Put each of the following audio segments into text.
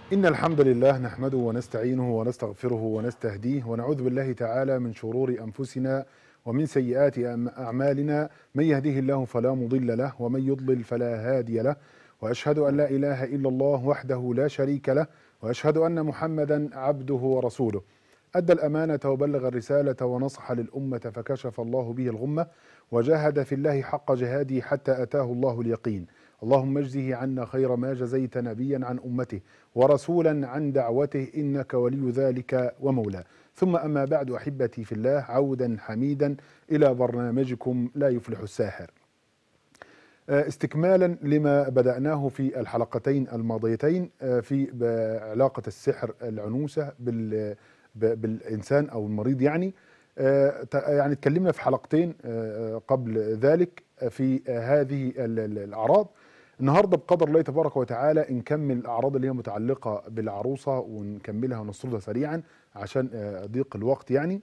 إن الحمد لله نحمده ونستعينه ونستغفره ونستهديه ونعوذ بالله تعالى من شرور أنفسنا ومن سيئات أم- أعمالنا من يهده الله فلا مضل له ومن يضلل فلا هادي له وأشهد أن لا إله إلا الله وحده لا شريك له وأشهد أن محمدا عبده ورسوله أدى الأمانة وبلغ الرسالة ونصح للأمة فكشف الله به الغمة وجاهد في الله حق جهاده حتى أتاه الله اليقين اللهم اجزه عنا خير ما جزيت نبيا عن أمته ورسولا عن دعوته إنك ولي ذلك ومولاه ثم أما بعد أحبتي في الله عودا حميدا إلى برنامجكم لا يفلح الساحر آه، استكمالا لما بدأناه في الحلقتين الماضيتين آه، في ب- علاقة السحر العنوسة بال- ب- بالإنسان أو المريض يعني آه، ت- يعني اتكلمنا في حلقتين آه، قبل ذلك في آه، هذه ال- ال- الأعراض النهارده بقدر الله تبارك وتعالى نكمل الاعراض اللي هي متعلقه بالعروسه ونكملها ونسردها سريعا عشان آه، ضيق الوقت يعني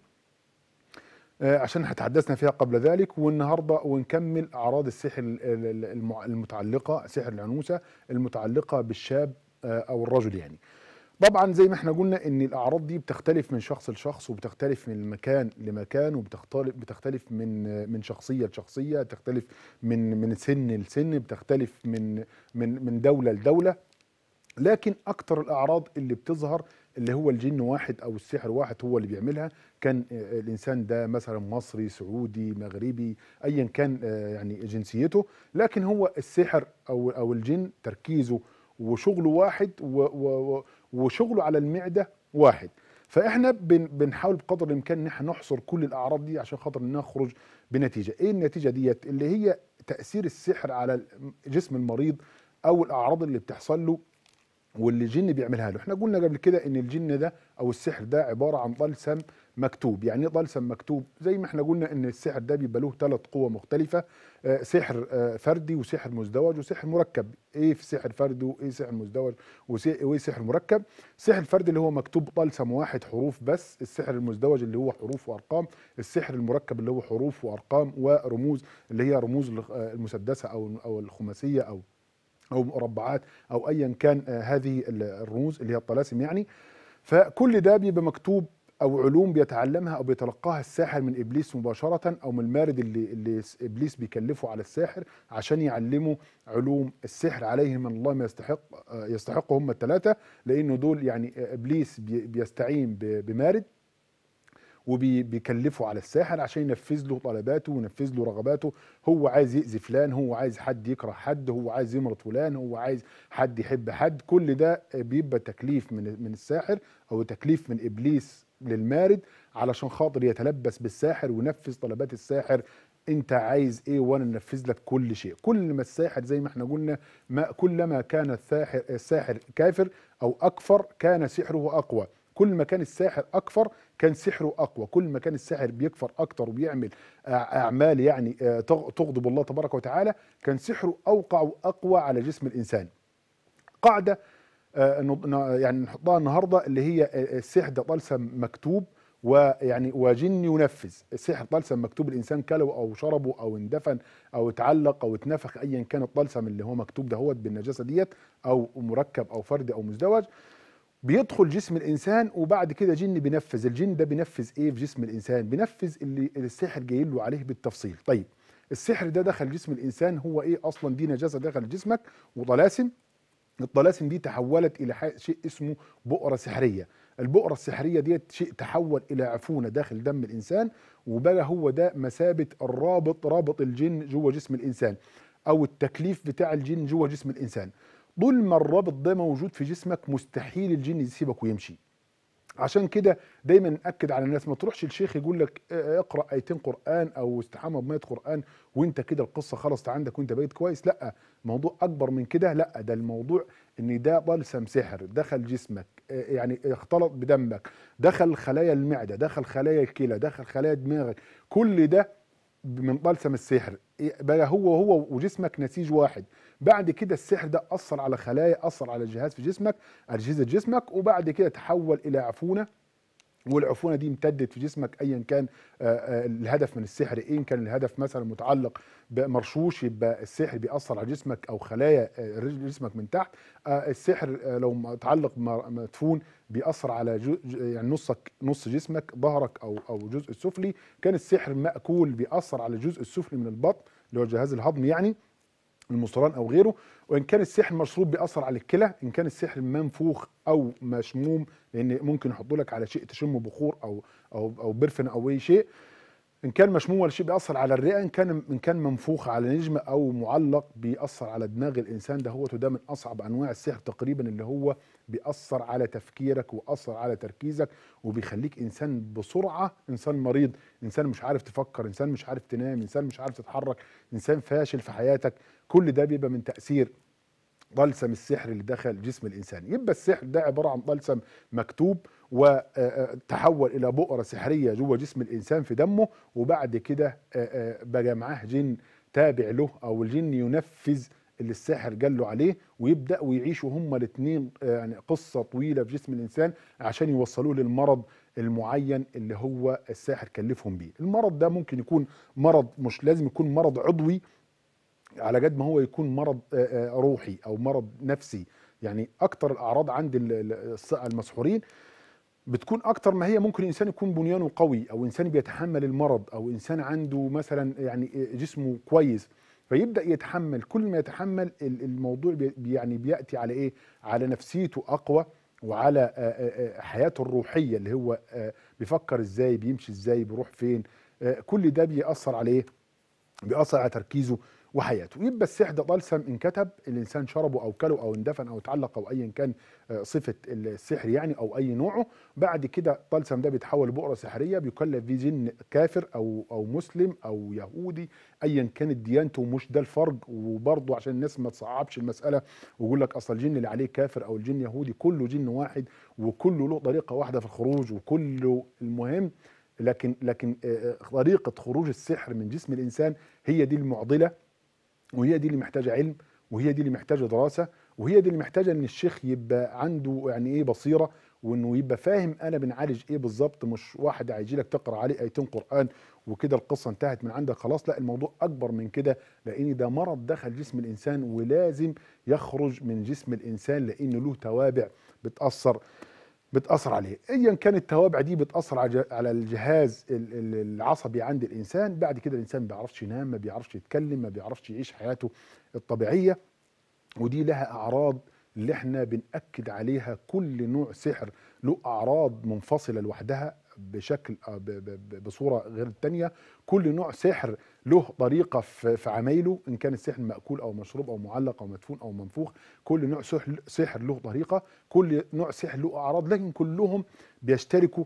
آه، عشان تحدثنا فيها قبل ذلك والنهارده ونكمل اعراض السحر ال- ال- المع- المتعلقه سحر العنوسه المتعلقه بالشاب آه، او الرجل يعني طبعا زي ما احنا قلنا ان الاعراض دي بتختلف من شخص لشخص وبتختلف من مكان لمكان وبتختلف بتختلف من من شخصيه لشخصيه تختلف من من سن لسن بتختلف من من من دوله لدوله لكن اكتر الاعراض اللي بتظهر اللي هو الجن واحد او السحر واحد هو اللي بيعملها كان آه، الانسان ده مثلا مصري سعودي مغربي ايا كان آه، يعني جنسيته لكن هو السحر او او الجن تركيزه وشغله واحد و و و وشغله على المعده واحد فاحنا بن بنحاول بقدر الامكان ان احنا نحصر كل الاعراض دي عشان خاطر نخرج بنتيجه ايه النتيجه ديت اللي هي تاثير السحر على جسم المريض او الاعراض اللي بتحصل له واللي الجن بيعملها له احنا قلنا قبل كده ان الجن ده او السحر ده عباره عن طلسم مكتوب يعني ايه طلسم مكتوب زي ما احنا قلنا ان السحر ده بيبقى له ثلاث قوى مختلفه آه، سحر آه، فردي وسحر مزدوج وسحر مركب ايه في سحر فردي وايه سحر مزدوج وسي- وايه سحر مركب السحر الفردي اللي هو مكتوب طلسم واحد حروف بس السحر المزدوج اللي هو حروف وارقام السحر المركب اللي هو حروف وارقام ورموز اللي هي رموز الخ- آه، المسدسه او او الخماسيه او او مربعات او ايا كان آه، هذه ال- الرموز اللي هي الطلاسم يعني فكل ده بيبقى مكتوب او علوم بيتعلمها او بيتلقاها الساحر من ابليس مباشره او من المارد اللي اللي س- ابليس بيكلفه على الساحر عشان يعلمه علوم السحر عليه من الله ما يستحق آه، يستحقه هم الثلاثه لانه دول يعني آه، ابليس بي- بيستعين ب- بمارد وبيكلفه على الساحر عشان ينفذ له طلباته وينفذ له رغباته هو عايز يأذي فلان هو عايز حد يكره حد هو عايز يمرض فلان هو عايز حد يحب حد كل ده بيبقى تكليف من من الساحر او تكليف من ابليس للمارد علشان خاطر يتلبس بالساحر وينفذ طلبات الساحر انت عايز ايه وانا ننفذ لك كل شيء كل ما الساحر زي ما احنا قلنا ما كلما كان الساحر الساحر كافر او اكفر كان سحره اقوى كل ما كان الساحر اكفر كان سحره اقوى كل ما كان الساحر بيكفر اكتر وبيعمل أع- اعمال يعني آه، تغ- تغضب الله تبارك وتعالى كان سحره اوقع واقوى على جسم الانسان قاعده آه، نض- ن- يعني نحطها النهارده اللي هي آه، السحر ده طلسم مكتوب ويعني وجن ينفذ السحر طلسم مكتوب الانسان كله او شربه او اندفن او اتعلق او اتنفخ ايا كان الطلسم اللي هو مكتوب دهوت بالنجاسه ديت او مركب او فردي او مزدوج بيدخل جسم الانسان وبعد كده جن بينفذ الجن ده بينفذ ايه في جسم الانسان بينفذ اللي اللي السحر جاي له عليه بالتفصيل طيب السحر ده دخل جسم الانسان هو ايه اصلا دي نجاسه دخل جسمك وطلاسم الطلاسم دي تحولت الى ح- شيء اسمه بؤره سحريه البؤره السحريه ديت شيء تحول الى عفونه داخل دم الانسان وبقى هو ده مثابه الرابط رابط الجن جوه جسم الانسان او التكليف بتاع الجن جوه جسم الانسان طول ما الرابط ده موجود في جسمك مستحيل الجن يسيبك ويمشي عشان كده دايما ناكد على الناس ما تروحش الشيخ يقول لك اه اقرا ايتين قران او استحمى بميه قران وانت كده القصه خلصت عندك وانت بقيت كويس لا موضوع اكبر من كده لا ده الموضوع ان ده بلسم سحر دخل جسمك اه يعني اختلط بدمك دخل خلايا المعده دخل خلايا الكلى دخل خلايا دماغك كل ده من طلسم السحر إيه بقى هو هو وجسمك نسيج واحد بعد كده السحر ده اثر على خلايا اثر على جهاز في جسمك اجهزه جسمك وبعد كده تحول الى عفونه والعفونه دي امتدت في جسمك ايا كان آه، آه، الهدف من السحر ايه إن كان الهدف مثلا متعلق بمرشوش يبقى السحر بيأثر على جسمك او خلايا آه، جسمك من تحت السحر لو متعلق مدفون بيأثر على جو يعني نصك نص جسمك ظهرك او او الجزء السفلي كان السحر مأكول بيأثر على الجزء السفلي من البطن اللي هو الجهاز الهضمي يعني المصران او غيره وان كان السحر مشروب بيأثر على الكلى ان كان السحر منفوخ او مشموم لان ممكن يحطوا لك على شيء تشم بخور او او او برفن او اي شيء ان كان مشموم ولا شيء بيأثر على الرئه ان كان ان كان منفوخ على نجمه او معلق بيأثر على دماغ الانسان ده هو ده من اصعب انواع السحر تقريبا اللي هو بيأثر على تفكيرك وأثر على تركيزك وبيخليك انسان بسرعه انسان مريض انسان مش عارف تفكر انسان مش عارف تنام انسان مش عارف تتحرك انسان فاشل في حياتك كل ده بيبقى من تاثير طلسم السحر اللي دخل جسم الانسان يبقى السحر ده عباره عن طلسم مكتوب وتحول الى بؤره سحريه جوه جسم الانسان في دمه وبعد كده بقى معاه جن تابع له او الجن ينفذ اللي الساحر قال له عليه ويبداوا يعيشوا هما الاثنين يعني قصه طويله في جسم الانسان عشان يوصلوه للمرض المعين اللي هو الساحر كلفهم بيه المرض ده ممكن يكون مرض مش لازم يكون مرض عضوي على قد ما هو يكون مرض روحي او مرض نفسي يعني اكتر الاعراض عند المسحورين بتكون اكتر ما هي ممكن الانسان يكون بنيانه قوي او انسان بيتحمل المرض او انسان عنده مثلا يعني جسمه كويس فيبدا يتحمل كل ما يتحمل الموضوع يعني بياتي على ايه على نفسيته اقوى وعلى حياته الروحيه اللي هو بيفكر ازاي بيمشي ازاي بيروح فين كل ده بيأثر عليه بيأثر على تركيزه وحياته يبقى السحر ده طلسم انكتب الانسان شربه او كله او اندفن او اتعلق او ايا كان آه، صفه السحر يعني او اي نوعه بعد كده طلسم ده بيتحول لبؤره سحريه بيكلف فيه جن كافر او او مسلم او يهودي ايا كانت ديانته مش ده الفرق وبرضه عشان الناس ما تصعبش المساله ويقول لك اصل الجن اللي عليه كافر او الجن يهودي كله جن واحد وكله له طريقه واحده في الخروج وكله المهم لكن لكن آه، آه، طريقه خروج السحر من جسم الانسان هي دي المعضله وهي دي اللي محتاجه علم وهي دي اللي محتاجه دراسه وهي دي اللي محتاجه ان الشيخ يبقى عنده يعني ايه بصيره وانه يبقى فاهم انا بنعالج ايه بالظبط مش واحد هيجي لك تقرا عليه ايتين قران وكده القصه انتهت من عندك خلاص لا الموضوع اكبر من كده لان ده مرض دخل جسم الانسان ولازم يخرج من جسم الانسان لان له توابع بتاثر بتاثر عليه ايا كانت التوابع دي بتاثر على الجهاز العصبي عند الانسان بعد كده الانسان ما بيعرفش ينام ما بيعرفش يتكلم ما بيعرفش يعيش حياته الطبيعيه ودي لها اعراض اللي احنا بنأكد عليها كل نوع سحر له اعراض منفصله لوحدها بشكل آه، بصوره غير الثانيه كل نوع سحر له طريقه في عمايله ان كان السحر ماكول او مشروب او معلق او مدفون او منفوخ كل نوع سحر له طريقه كل نوع سحر له اعراض لكن كلهم بيشتركوا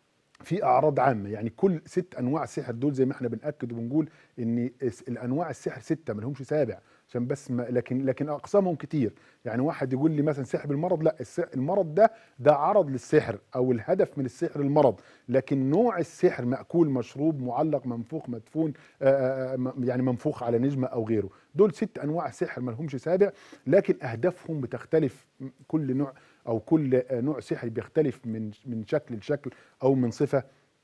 في اعراض عامه يعني كل ست انواع سحر دول زي ما احنا بناكد وبنقول ان الانواع السحر سته ما لهمش سابع عشان بس ما لكن لكن اقسامهم كتير يعني واحد يقول لي مثلا سحر المرض لا المرض ده ده عرض للسحر او الهدف من السحر المرض لكن نوع السحر ماكول مشروب معلق منفوخ مدفون يعني منفوخ على نجمه او غيره دول ست انواع سحر ما لهمش سابع لكن اهدافهم بتختلف كل نوع او كل نوع سحر بيختلف من من شكل لشكل او من صفه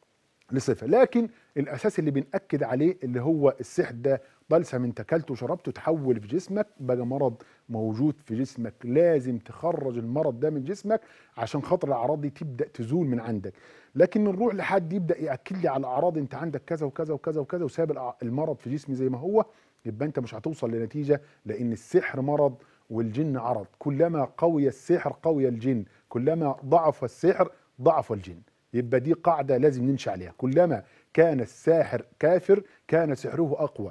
لصفه لكن الاساس اللي بنأكد عليه اللي هو السحر ده بلسم انت اكلته وشربته تحول في جسمك بقى مرض موجود في جسمك لازم تخرج المرض ده من جسمك عشان خاطر الاعراض دي تبدا تزول من عندك لكن نروح لحد يبدا ياكد لي على اعراض انت عندك كذا وكذا وكذا وكذا وساب المرض في جسمي زي ما هو يبقى انت مش هتوصل لنتيجه لان السحر مرض والجن عرض كلما قوي السحر قوي الجن كلما ضعف السحر ضعف الجن يبقى دي قاعده لازم نمشي عليها كلما كان الساحر كافر كان سحره اقوى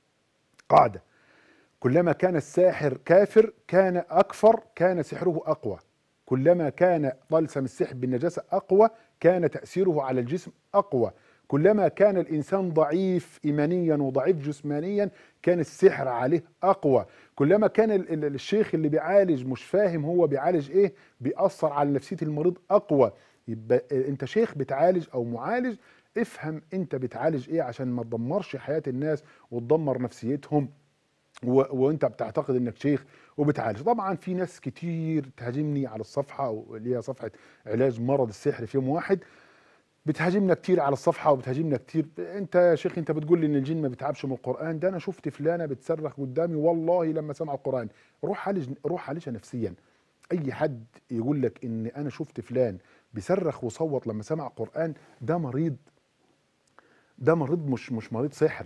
قاعده كلما كان الساحر كافر كان اكفر كان سحره اقوى كلما كان طلسم السحر بالنجاسه اقوى كان تاثيره على الجسم اقوى كلما كان الانسان ضعيف ايمانيا وضعيف جسمانيا كان السحر عليه اقوى كلما كان الشيخ اللي بيعالج مش فاهم هو بيعالج ايه بيأثر على نفسيه المريض اقوى يبقى انت شيخ بتعالج او معالج افهم انت بتعالج ايه عشان ما تدمرش حياه الناس وتدمر نفسيتهم و... وانت بتعتقد انك شيخ وبتعالج طبعا في ناس كتير تهاجمني على الصفحه اللي هي صفحه علاج مرض السحر في يوم واحد بتهاجمنا كتير على الصفحه وبتهاجمنا كتير انت يا شيخ انت بتقول لي ان الجن ما بيتعبش من القران ده انا شفت فلانه بتصرخ قدامي والله لما سمع القران روح عالج روح عالجها نفسيا اي حد يقول لك ان انا شفت فلان بيصرخ وصوت لما سمع القران ده مريض ده مريض مش مش مريض سحر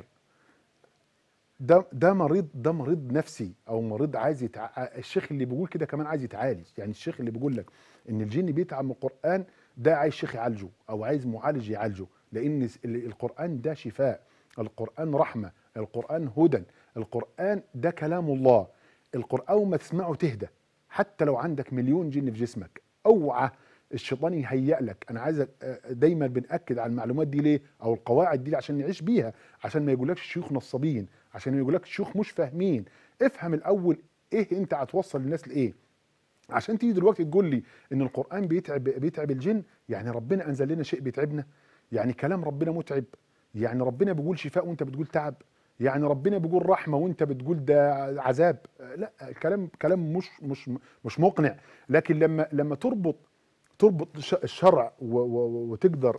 ده ده مريض ده مريض نفسي او مريض عايز يتع... الشيخ اللي بيقول كده كمان عايز يتعالج يعني الشيخ اللي بيقول لك ان الجن بيتعب من القران ده عايز شيخ يعالجه او عايز معالج يعالجه لان القران ده شفاء القران رحمه القران هدى القران ده كلام الله القران ما تسمعه تهدى حتى لو عندك مليون جن في جسمك اوعى الشيطان يهيأ لك انا عايز دايما بنأكد على المعلومات دي ليه او القواعد دي عشان نعيش بيها عشان ما يقولكش الشيوخ نصابين عشان ما يقولكش الشيوخ مش فاهمين افهم الاول ايه انت هتوصل للناس لايه عشان تيجي دلوقتي تقول لي ان القران بيتعب بيتعب الجن يعني ربنا انزل لنا شيء بيتعبنا يعني كلام ربنا متعب يعني ربنا بيقول شفاء وانت بتقول تعب يعني ربنا بيقول رحمه وانت بتقول ده عذاب لا الكلام كلام مش مش مش مقنع لكن لما لما تربط تربط الشرع وتقدر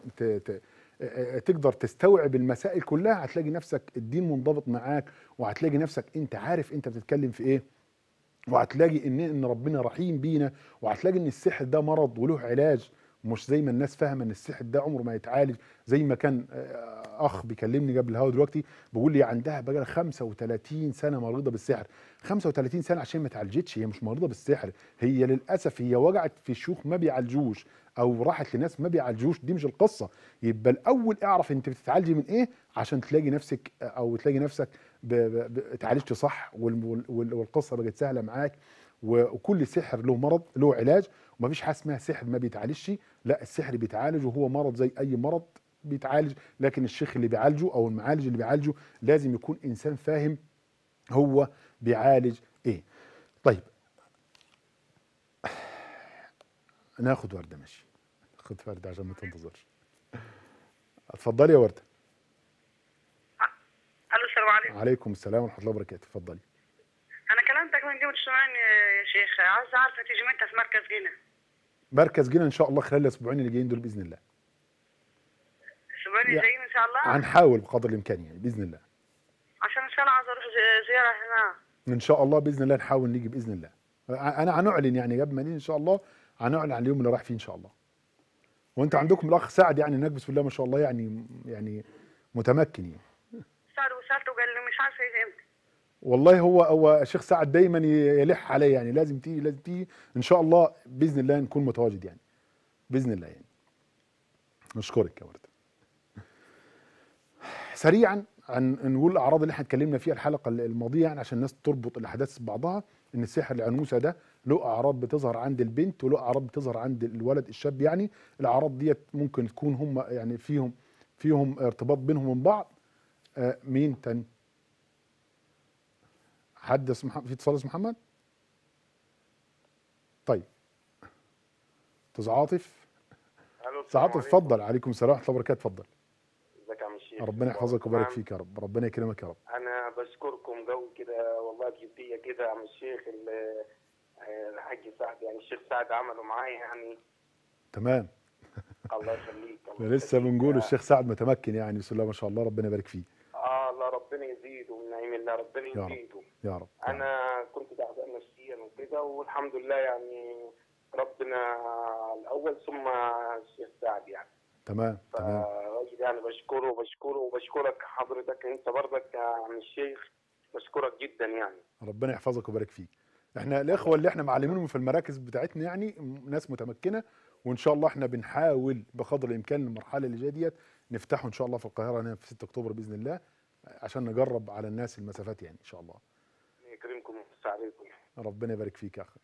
تقدر تستوعب المسائل كلها هتلاقي نفسك الدين منضبط معاك وهتلاقي نفسك انت عارف انت بتتكلم في ايه وهتلاقي ان ان ربنا رحيم بينا وهتلاقي ان السحر ده مرض وله علاج مش زي ما الناس فاهمه ان السحر ده عمره ما يتعالج زي ما كان اخ بيكلمني قبل الهوا دلوقتي بيقول لي عندها بقى 35 سنه مريضه بالسحر 35 سنه عشان ما اتعالجتش هي مش مريضه بالسحر هي للاسف هي وجعت في شيوخ ما بيعالجوش او راحت لناس ما بيعالجوش دي مش القصه يبقى الاول اعرف انت بتتعالجي من ايه عشان تلاقي نفسك او تلاقي نفسك اتعالجت صح والقصه بقت سهله معاك وكل سحر له مرض له علاج ومفيش حاجه اسمها سحر ما بيتعالجش لا السحر بيتعالج وهو مرض زي اي مرض بيتعالج لكن الشيخ اللي بيعالجه او المعالج اللي بيعالجه لازم يكون انسان فاهم هو بيعالج ايه طيب ناخد ورده ماشي خد ورده عشان ما تنتظرش اتفضلي يا ورده الو السلام عليكم عليكم السلام ورحمه الله وبركاته اتفضلي انا كلمتك من قبل شوية يا شيخ عايز اعرف تيجي متى في مركز جنة مركز جنة ان شاء الله خلال الاسبوعين اللي جايين دول باذن الله الاسبوعين اللي جايين ان شاء الله هنحاول بقدر الامكان يعني باذن الله عشان ان شاء الله عايز اروح زياره هنا ان شاء الله باذن الله نحاول نيجي باذن الله انا هنعلن يعني قبل ما نيجي ان شاء الله هنعلن عن اليوم اللي رايح فيه ان شاء الله وانت عندكم الاخ سعد يعني هناك بسم الله ما شاء الله يعني يعني متمكن يعني سعد وسالته قال لي مش عارف ايه امتى والله هو هو الشيخ سعد دايما يلح علي يعني لازم تيجي لازم تيجي ان شاء الله باذن الله نكون متواجد يعني باذن الله يعني نشكرك يا ورده سريعا عن نقول الاعراض اللي احنا اتكلمنا فيها الحلقه الماضيه يعني عشان الناس تربط الاحداث ببعضها ان السحر العنوسه ده له اعراض بتظهر عند البنت وله اعراض بتظهر عند الولد الشاب يعني الاعراض ديت ممكن تكون هم يعني فيهم فيهم ارتباط بينهم وبين بعض آه مين تاني حد اسمه في اتصال اسمه محمد طيب استاذ عاطف استاذ عاطف اتفضل عليكم السلام ورحمه الله وبركاته اتفضل ازيك يا عم الشيخ ربنا يحفظك ويبارك فيك يا رب ربنا يكرمك يا رب انا بشكركم قوي كده والله بجديه كده يا عم الشيخ الحاج سعد يعني الشيخ سعد عمله معايا يعني تمام الله يخليك احنا لسه بنقول الشيخ سعد متمكن يعني بسم الله ما شاء الله ربنا يبارك فيه اه الله ربنا يزيده من نعيم الله ربنا يا رب. يزيده يا رب انا كنت تعبان نفسيا وكده والحمد لله يعني ربنا الاول ثم الشيخ سعد يعني تمام تمام فراجل يعني بشكره وبشكره وبشكرك حضرتك انت برضك يا عم الشيخ بشكرك جدا يعني ربنا يحفظك ويبارك فيك احنا الاخوه اللي احنا معلمينهم في المراكز بتاعتنا يعني ناس متمكنه وان شاء الله احنا بنحاول بقدر الامكان المرحله اللي جايه ديت نفتحه ان شاء الله في القاهره هنا في 6 اكتوبر باذن الله عشان نجرب على الناس المسافات يعني ان شاء الله يكرمكم ويوسع عليكم ربنا يبارك فيك يا اخي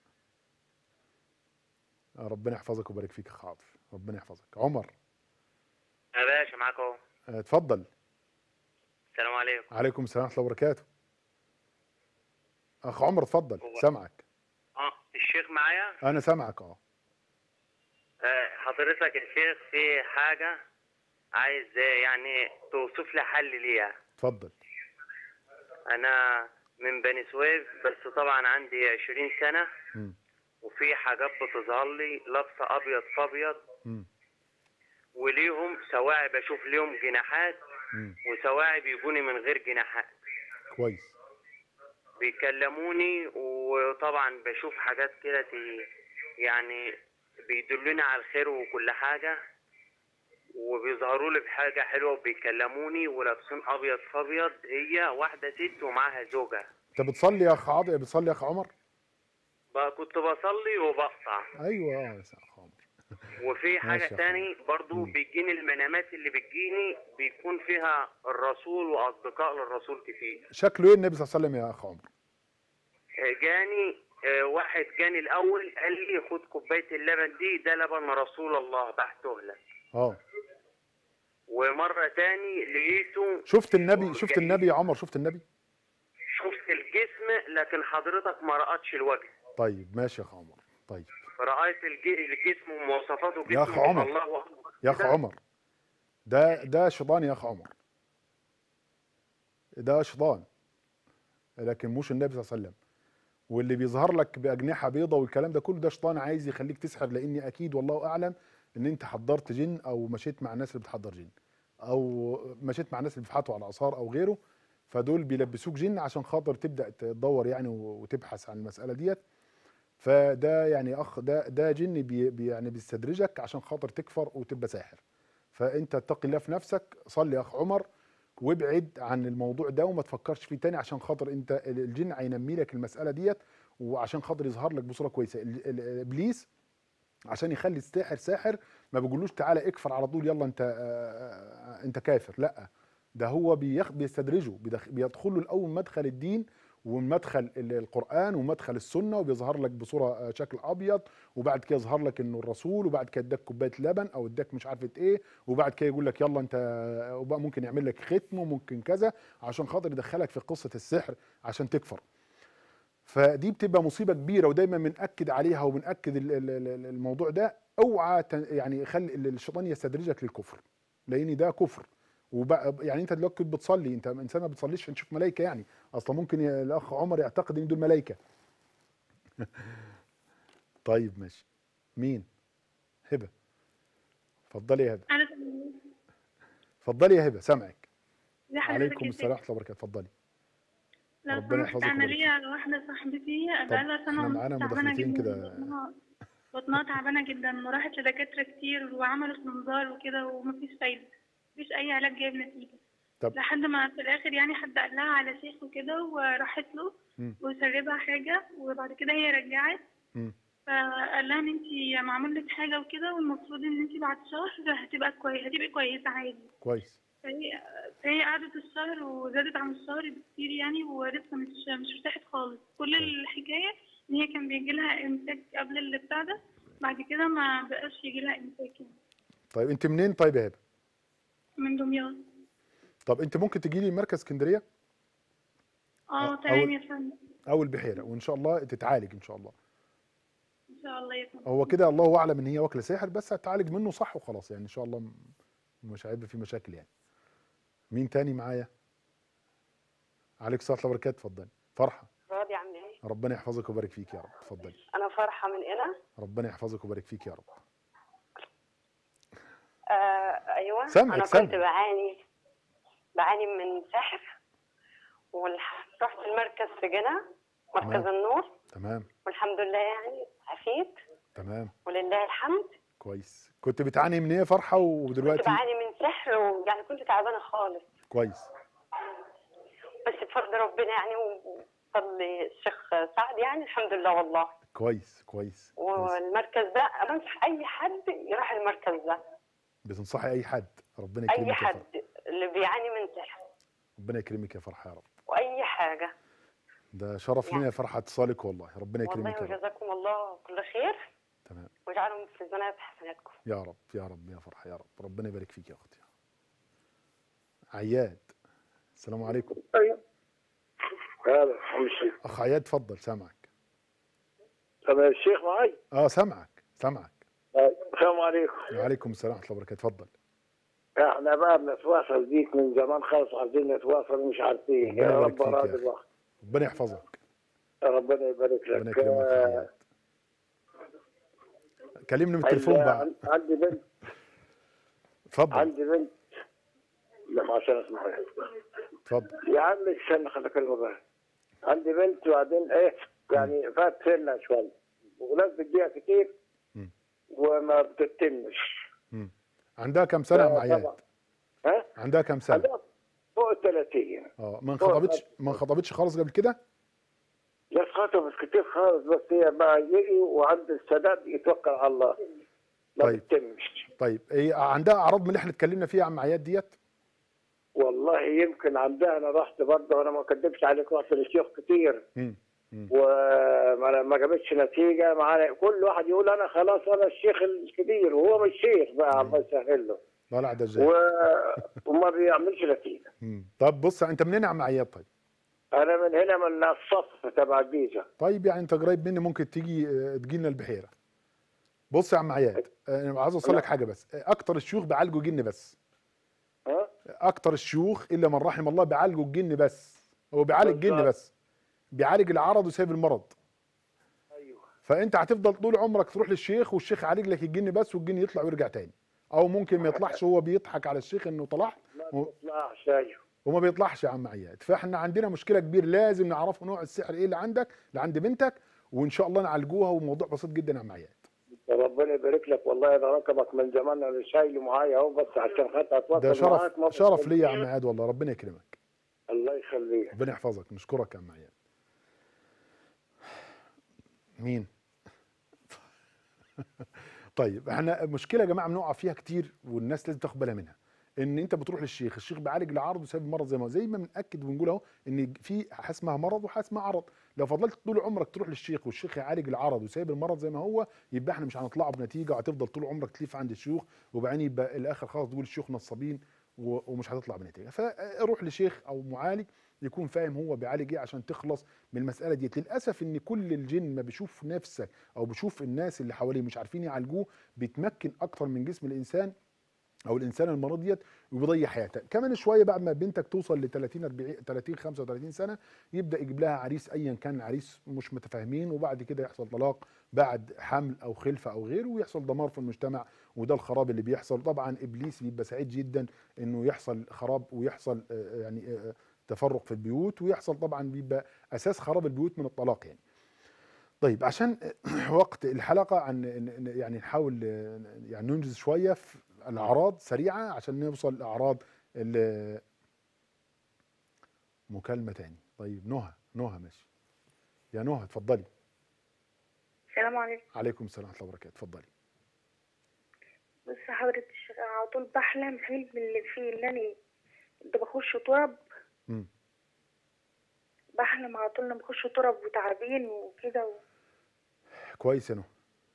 ربنا يحفظك ويبارك فيك يا اخ عاطف ربنا يحفظك عمر يا باشا معاك اهو اه، اتفضل السلام عليكم عليكم السلام ورحمه الله وبركاته اخ عمر اتفضل هو- سامعك اه الشيخ معايا انا سامعك اه آه، حضرتك يا شيخ في حاجة عايز آه، يعني توصف لي حل ليها اتفضل انا من بني سويف بس طبعا عندي 20 سنة مم. وفي حاجات بتظهر لي لابسة ابيض في ابيض مم. وليهم سواعي بشوف ليهم جناحات مم. وسواعي بيجوني من غير جناحات كويس بيكلموني وطبعا بشوف حاجات كده ت- يعني بيدلوني على الخير وكل حاجة وبيظهروا لي بحاجة حلوة وبيكلموني ولابسين أبيض في أبيض هي واحدة ست ومعاها زوجها انت بتصلي يا اخ عاطف بتصلي يا اخ عمر بقى كنت بصلي وبقطع ايوه اه يا اخ عمر وفي حاجة ماشي يا تاني برضو مم. بيجيني المنامات اللي بتجيني بيكون فيها الرسول وأصدقاء للرسول كتير شكله ايه النبي صلى الله عليه وسلم يا اخ عمر جاني آه، واحد جاني الأول قال لي خد كوباية اللبن دي ده لبن رسول الله بعته لك اه ومرة تاني لقيته شفت النبي شفت النبي يا عمر شفت النبي شفت الجسم لكن حضرتك ما رأتش الوجه طيب ماشي يا اخ عمر طيب رأيت الج- الجسم ومواصفاته يا أخ جسم عمر. الله أكبر يا اخ كده. عمر ده ده شيطان يا اخ عمر ده شيطان لكن مش النبي صلى الله عليه وسلم واللي بيظهر لك باجنحه بيضه والكلام ده كله ده شيطان عايز يخليك تسحر لاني اكيد والله اعلم ان انت حضرت جن او مشيت مع الناس اللي بتحضر جن او مشيت مع الناس اللي بيبحثوا على اثار او غيره فدول بيلبسوك جن عشان خاطر تبدا تدور يعني وتبحث عن المساله ديت فده يعني اخ ده ده جن بي بي- يعني بيستدرجك عشان خاطر تكفر وتبقى ساحر فانت اتقي الله في نفسك صلي يا اخ عمر وابعد عن الموضوع ده وما تفكرش فيه تاني عشان خاطر انت الجن هينمي لك المساله ديت وعشان خاطر يظهر لك بصوره كويسه ال- ال- ابليس عشان يخلي الساحر ساحر ما بيقولوش تعالى اكفر على طول يلا انت آه، آه، انت كافر لا ده هو بيخ بيستدرجه بيدخ- بيدخل له الاول مدخل الدين ومدخل ال- القران ومدخل السنه وبيظهر لك بصوره آه، شكل ابيض وبعد كده يظهر لك انه الرسول وبعد كده اداك كوبايه لبن او اداك مش عارفه ايه وبعد كده يقول لك يلا انت وبقى ممكن يعمل لك ختم وممكن كذا عشان خاطر يدخلك في قصه السحر عشان تكفر فدي بتبقى مصيبه كبيره ودايما بناكد عليها وبناكد ال- ال- ال- الموضوع ده اوعى ت- يعني خلي ال- الشيطان يستدرجك للكفر لان ده كفر وبقى يعني انت دلوقتي كنت بتصلي انت انسان ما بتصليش عشان تشوف ملائكه يعني اصلا ممكن ي- الاخ عمر يعتقد ان دول ملائكه طيب ماشي مين هبه اتفضلي يا هبه أنا اتفضلي يا هبه سامعك زي حضرتك عليكم يا السلام شيخ. ورحمه الله وبركاته اتفضلي لو ربنا سمحت يحفظك أنا ويبارك ليا واحدة صاحبتي بقالها سنة احنا ونص معانا تعبانة مداخلتين جدا كده. بطنها- بطنها تعبانة جدا وراحت لدكاترة كتير وعملوا استنظار وكده ومفيش فايدة مفيش أي علاج جايب نتيجة طب لحد ما في الآخر يعني حد قال لها على شيخ وكده وراحت له مم. وسربها حاجة وبعد كده هي رجعت مم. فقال لها ان انت معمول لك حاجة وكده والمفروض ان انت بعد شهر هتبقى كويس هتبقى كويسة عادي كويس فهي فهي قعدت الشهر وزادت عن الشهر بكتير يعني ولسه مش مش ارتاحت خالص كل طيب. الحكايه ان هي كان بيجي لها امساك قبل اللي بتاع ده بعد كده ما بقاش يجي لها امساك يعني طيب انت منين طيب يا هبه من دمياط طب انت ممكن تجي لي مركز اسكندريه اه أو- تمام يا فندم او البحيره وان شاء الله تتعالج ان شاء الله ان شاء الله يا فندم هو كده الله اعلم ان هي واكله ساحر بس هتعالج منه صح وخلاص يعني ان شاء الله م- مش هيبقى في مشاكل يعني مين تاني معايا عليك الصلاه والسلام وبركاته اتفضلي فرحه راضي عامل ايه؟ ربنا يحفظك ويبارك فيك يا رب اتفضلي انا فرحه من هنا ربنا يحفظك ويبارك فيك يا رب آه ايوه سامعك، انا سامعك. كنت بعاني بعاني من سحر ورحت المركز في جنة مركز تمام. النور تمام والحمد لله يعني عفيت تمام ولله الحمد كويس كنت بتعاني من ايه يا فرحه كنت ودلوقتي بعاني من سحر ويعني كنت تعبانه خالص كويس بس بفضل ربنا يعني وفضل الشيخ سعد يعني الحمد لله والله كويس كويس كويس والمركز ده بنصح اي حد يروح المركز ده بتنصحي اي حد ربنا يكرمك اي يا حد فرحه اللي بيعاني من سحر ربنا يكرمك يا فرحه يا رب واي حاجه ده شرف لنا يا فرحه اتصالك والله ربنا يكرمك والله يا رب وجزاكم الله كل خير تمام واجعلهم في زنات حسناتكم يا رب يا رب يا فرحه يا رب ربنا يبارك فيك يا اختي عياد السلام عليكم ايوه هذا عم الشيخ اخ عياد اتفضل سامعك انا الشيخ معي اه سامعك سامعك السلام عليكم وعليكم السلام ورحمه الله وبركاته اتفضل احنا بقى بنتواصل بيك من زمان خالص عايزين نتواصل ومش عارفين ربنا يا يبارك رب فيك يا اراد أخي. الله ربنا يحفظك ربنا يبارك ربنا لك يكرمك يا آه، عياد كلمني من التليفون عندي- بقى عندي بنت اتفضل عندي بنت لا عشان اسمعها اتفضل يا عم استنى خليك اكلمك بقى عندي بنت وبعدين ايه يعني فات سنة شوية وناس بتبيع كتير مم. وما بتتمش مم. عندها كم سنه يا ام طبعا. عياد ها؟ عندها كم سنه عندها فوق ال 30 اه ما انخطبتش ما انخطبتش خالص قبل كده لا خطبت كتير خالص بس هي بقى يجي وعند السداد يتوكل على الله ما طيب. بتتمش طيب هي عندها اعراض من اللي احنا اتكلمنا فيها يا عم عياد ديت والله يمكن عندها انا رحت برضه وانا ما اكدبش عليك رحت للشيخ كتير مم. مم. وما ما جابتش نتيجه معانا كل واحد يقول انا خلاص انا الشيخ الكبير وهو مش شيخ بقى الله يسهل له طلع ده ازاي و... وما بيعملش نتيجه مم. طب بص انت منين يا عم عياد طيب انا من هنا من الصف تبع الجيزه طيب يعني انت قريب مني ممكن تيجي آه، تجي لنا البحيره بص يا عم عياد آه، انا عايز اوصل لك حاجه بس آه، اكتر الشيوخ بيعالجوا جن بس ها اكتر الشيوخ الا من رحم الله بيعالجوا الجن بس هو بيعالج جن بالظبط. بس بيعالج العرض وسايب المرض ايوه فانت هتفضل طول عمرك تروح للشيخ والشيخ يعالج لك الجن بس والجن يطلع ويرجع تاني او ممكن ما يطلعش هو بيضحك على الشيخ انه طلع ما بيطلعش ايوه وما بيطلعش يا عم عياد فاحنا عندنا مشكله كبيره لازم نعرفه نوع السحر ايه اللي عندك اللي عند بنتك وان شاء الله نعالجوها والموضوع بسيط جدا يا عم عياد ربنا يبارك لك والله انا ركبك من زمان انا شايله معايا اهو بس عشان خاطر اتواصل ده معاك ما شرف شرف بتكلم. ليا يا عم عياد والله ربنا يكرمك الله يخليك ربنا يحفظك نشكرك يا عم عياد مين طيب احنا مشكله يا جماعه بنقع فيها كتير والناس لازم تاخد بالها منها ان انت بتروح للشيخ الشيخ بيعالج العرض وسايب المرض زي ما هو زي ما بناكد وبنقول اهو ان في حاجه اسمها مرض وحاجه اسمها عرض لو فضلت طول عمرك تروح للشيخ والشيخ يعالج العرض وسايب المرض زي ما هو يبقى احنا مش هنطلعوا بنتيجه وهتفضل طول عمرك تلف عند الشيوخ وبعدين يبقى الاخر خلاص تقول الشيوخ نصابين و- ومش هتطلع بنتيجه فروح لشيخ او معالج يكون فاهم هو بيعالج ايه عشان تخلص من المساله ديت للاسف ان كل الجن ما بيشوف نفسك او بيشوف الناس اللي حواليه مش عارفين يعالجوه بيتمكن اكتر من جسم الانسان او الانسان المريض ديت وبيضيع حياته كمان شويه بعد ما بنتك توصل ل 30 40 30 35 سنه يبدا يجيب لها عريس ايا كان عريس مش متفاهمين وبعد كده يحصل طلاق بعد حمل او خلفه او غيره ويحصل دمار في المجتمع وده الخراب اللي بيحصل طبعا ابليس بيبقى سعيد جدا انه يحصل خراب ويحصل آه، يعني آه، تفرق في البيوت ويحصل طبعا بيبقى اساس خراب البيوت من الطلاق يعني طيب عشان وقت الحلقه عن ن- ن- يعني نحاول آه، يعني ننجز شويه في الاعراض سريعه عشان نوصل لاعراض ال- مكالمه تاني طيب نهى نهى ماشي يا نهى اتفضلي السلام عليكم عليكم السلام ورحمه الله وبركاته اتفضلي بس حضرتك على طول بحلم حلم اللي فيه اللي انا ده بخش تراب مم. بحلم على طول اني بخش تراب وتعابين وكده و... كويس يا نهى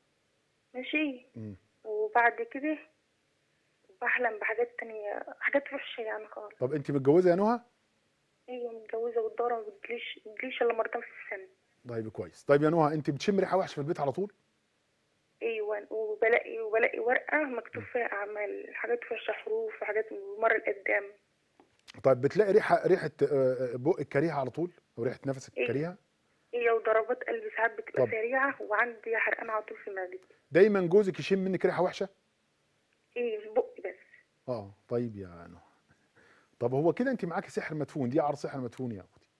ماشي مم. وبعد كده بحلم بحاجات تانية حاجات وحشة يعني خالص طب انت متجوزه يا نهى ايوه متجوزة والدورة ما بتجيليش بتجيليش الا مرتين في السنة طيب كويس طيب يا نهى انت بتشم ريحه وحشه في البيت على طول ايوه وبلاقي وبلاقي ورقة مكتوب فيها اعمال حاجات وحشة حروف وحاجات من المرة القدام طيب بتلاقي ريحه ريحه آه، بقك كريهه على طول او ريحه نفسك إيه. كريهه هي وضربات قلبي ساعات بتبقى طب. سريعة وعندي حرقان على طول في معدتي دايما جوزك يشم منك ريحه وحشه ايه في بقي بس اه طيب يا نهى طب هو كده انت معاكي سحر مدفون دي عرض سحر مدفون يا اختي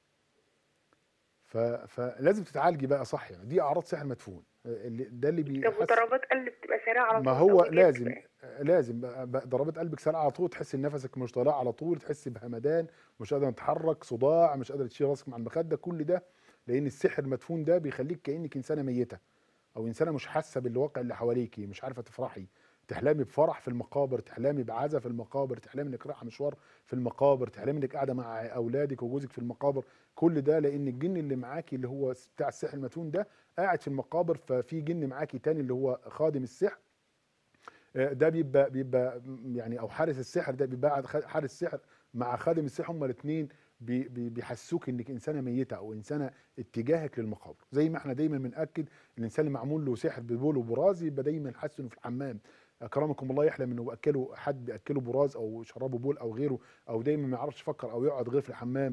ف... فلازم تتعالجي بقى صح يعني دي اعراض سحر مدفون اللي ده اللي طب بيحس وضربات قلبي بتبقى سريعة على طول ما هو أو إيه لازم بتبقى- لازم بقى- بقى ضربات قلبك سريعه على طول تحس ان نفسك مش طالع على طول تحس بهمدان مش قادر تتحرك صداع مش قادر تشيل راسك مع المخده كل ده لان السحر المدفون ده بيخليك كانك انسانه ميته او انسانه مش حاسه بالواقع اللي حواليكي مش عارفه تفرحي تحلمي بفرح في المقابر تحلمي بعزا في المقابر تحلمي انك رايحه مشوار في المقابر تحلمي انك قاعده مع اولادك وجوزك في المقابر كل ده لان الجن اللي معاكي اللي هو بتاع السحر المدفون ده قاعد في المقابر ففي جن معاكي تاني اللي هو خادم السحر آه، ده بيبقى بيبقى م- يعني او حارس السحر ده بيبقى قاعد خ- حارس السحر مع خادم السحر هما الاثنين بيحسوك انك انسانه ميته او انسانه اتجاهك للمقابر زي ما احنا دايما بناكد الانسان اللي معمول له سحر ببول وبراز يبقى دايما حاسس انه في الحمام اكرمكم الله يحلم انه اكله حد بياكله براز او شربه بول او غيره او دايما ما يعرفش يفكر او يقعد غير في الحمام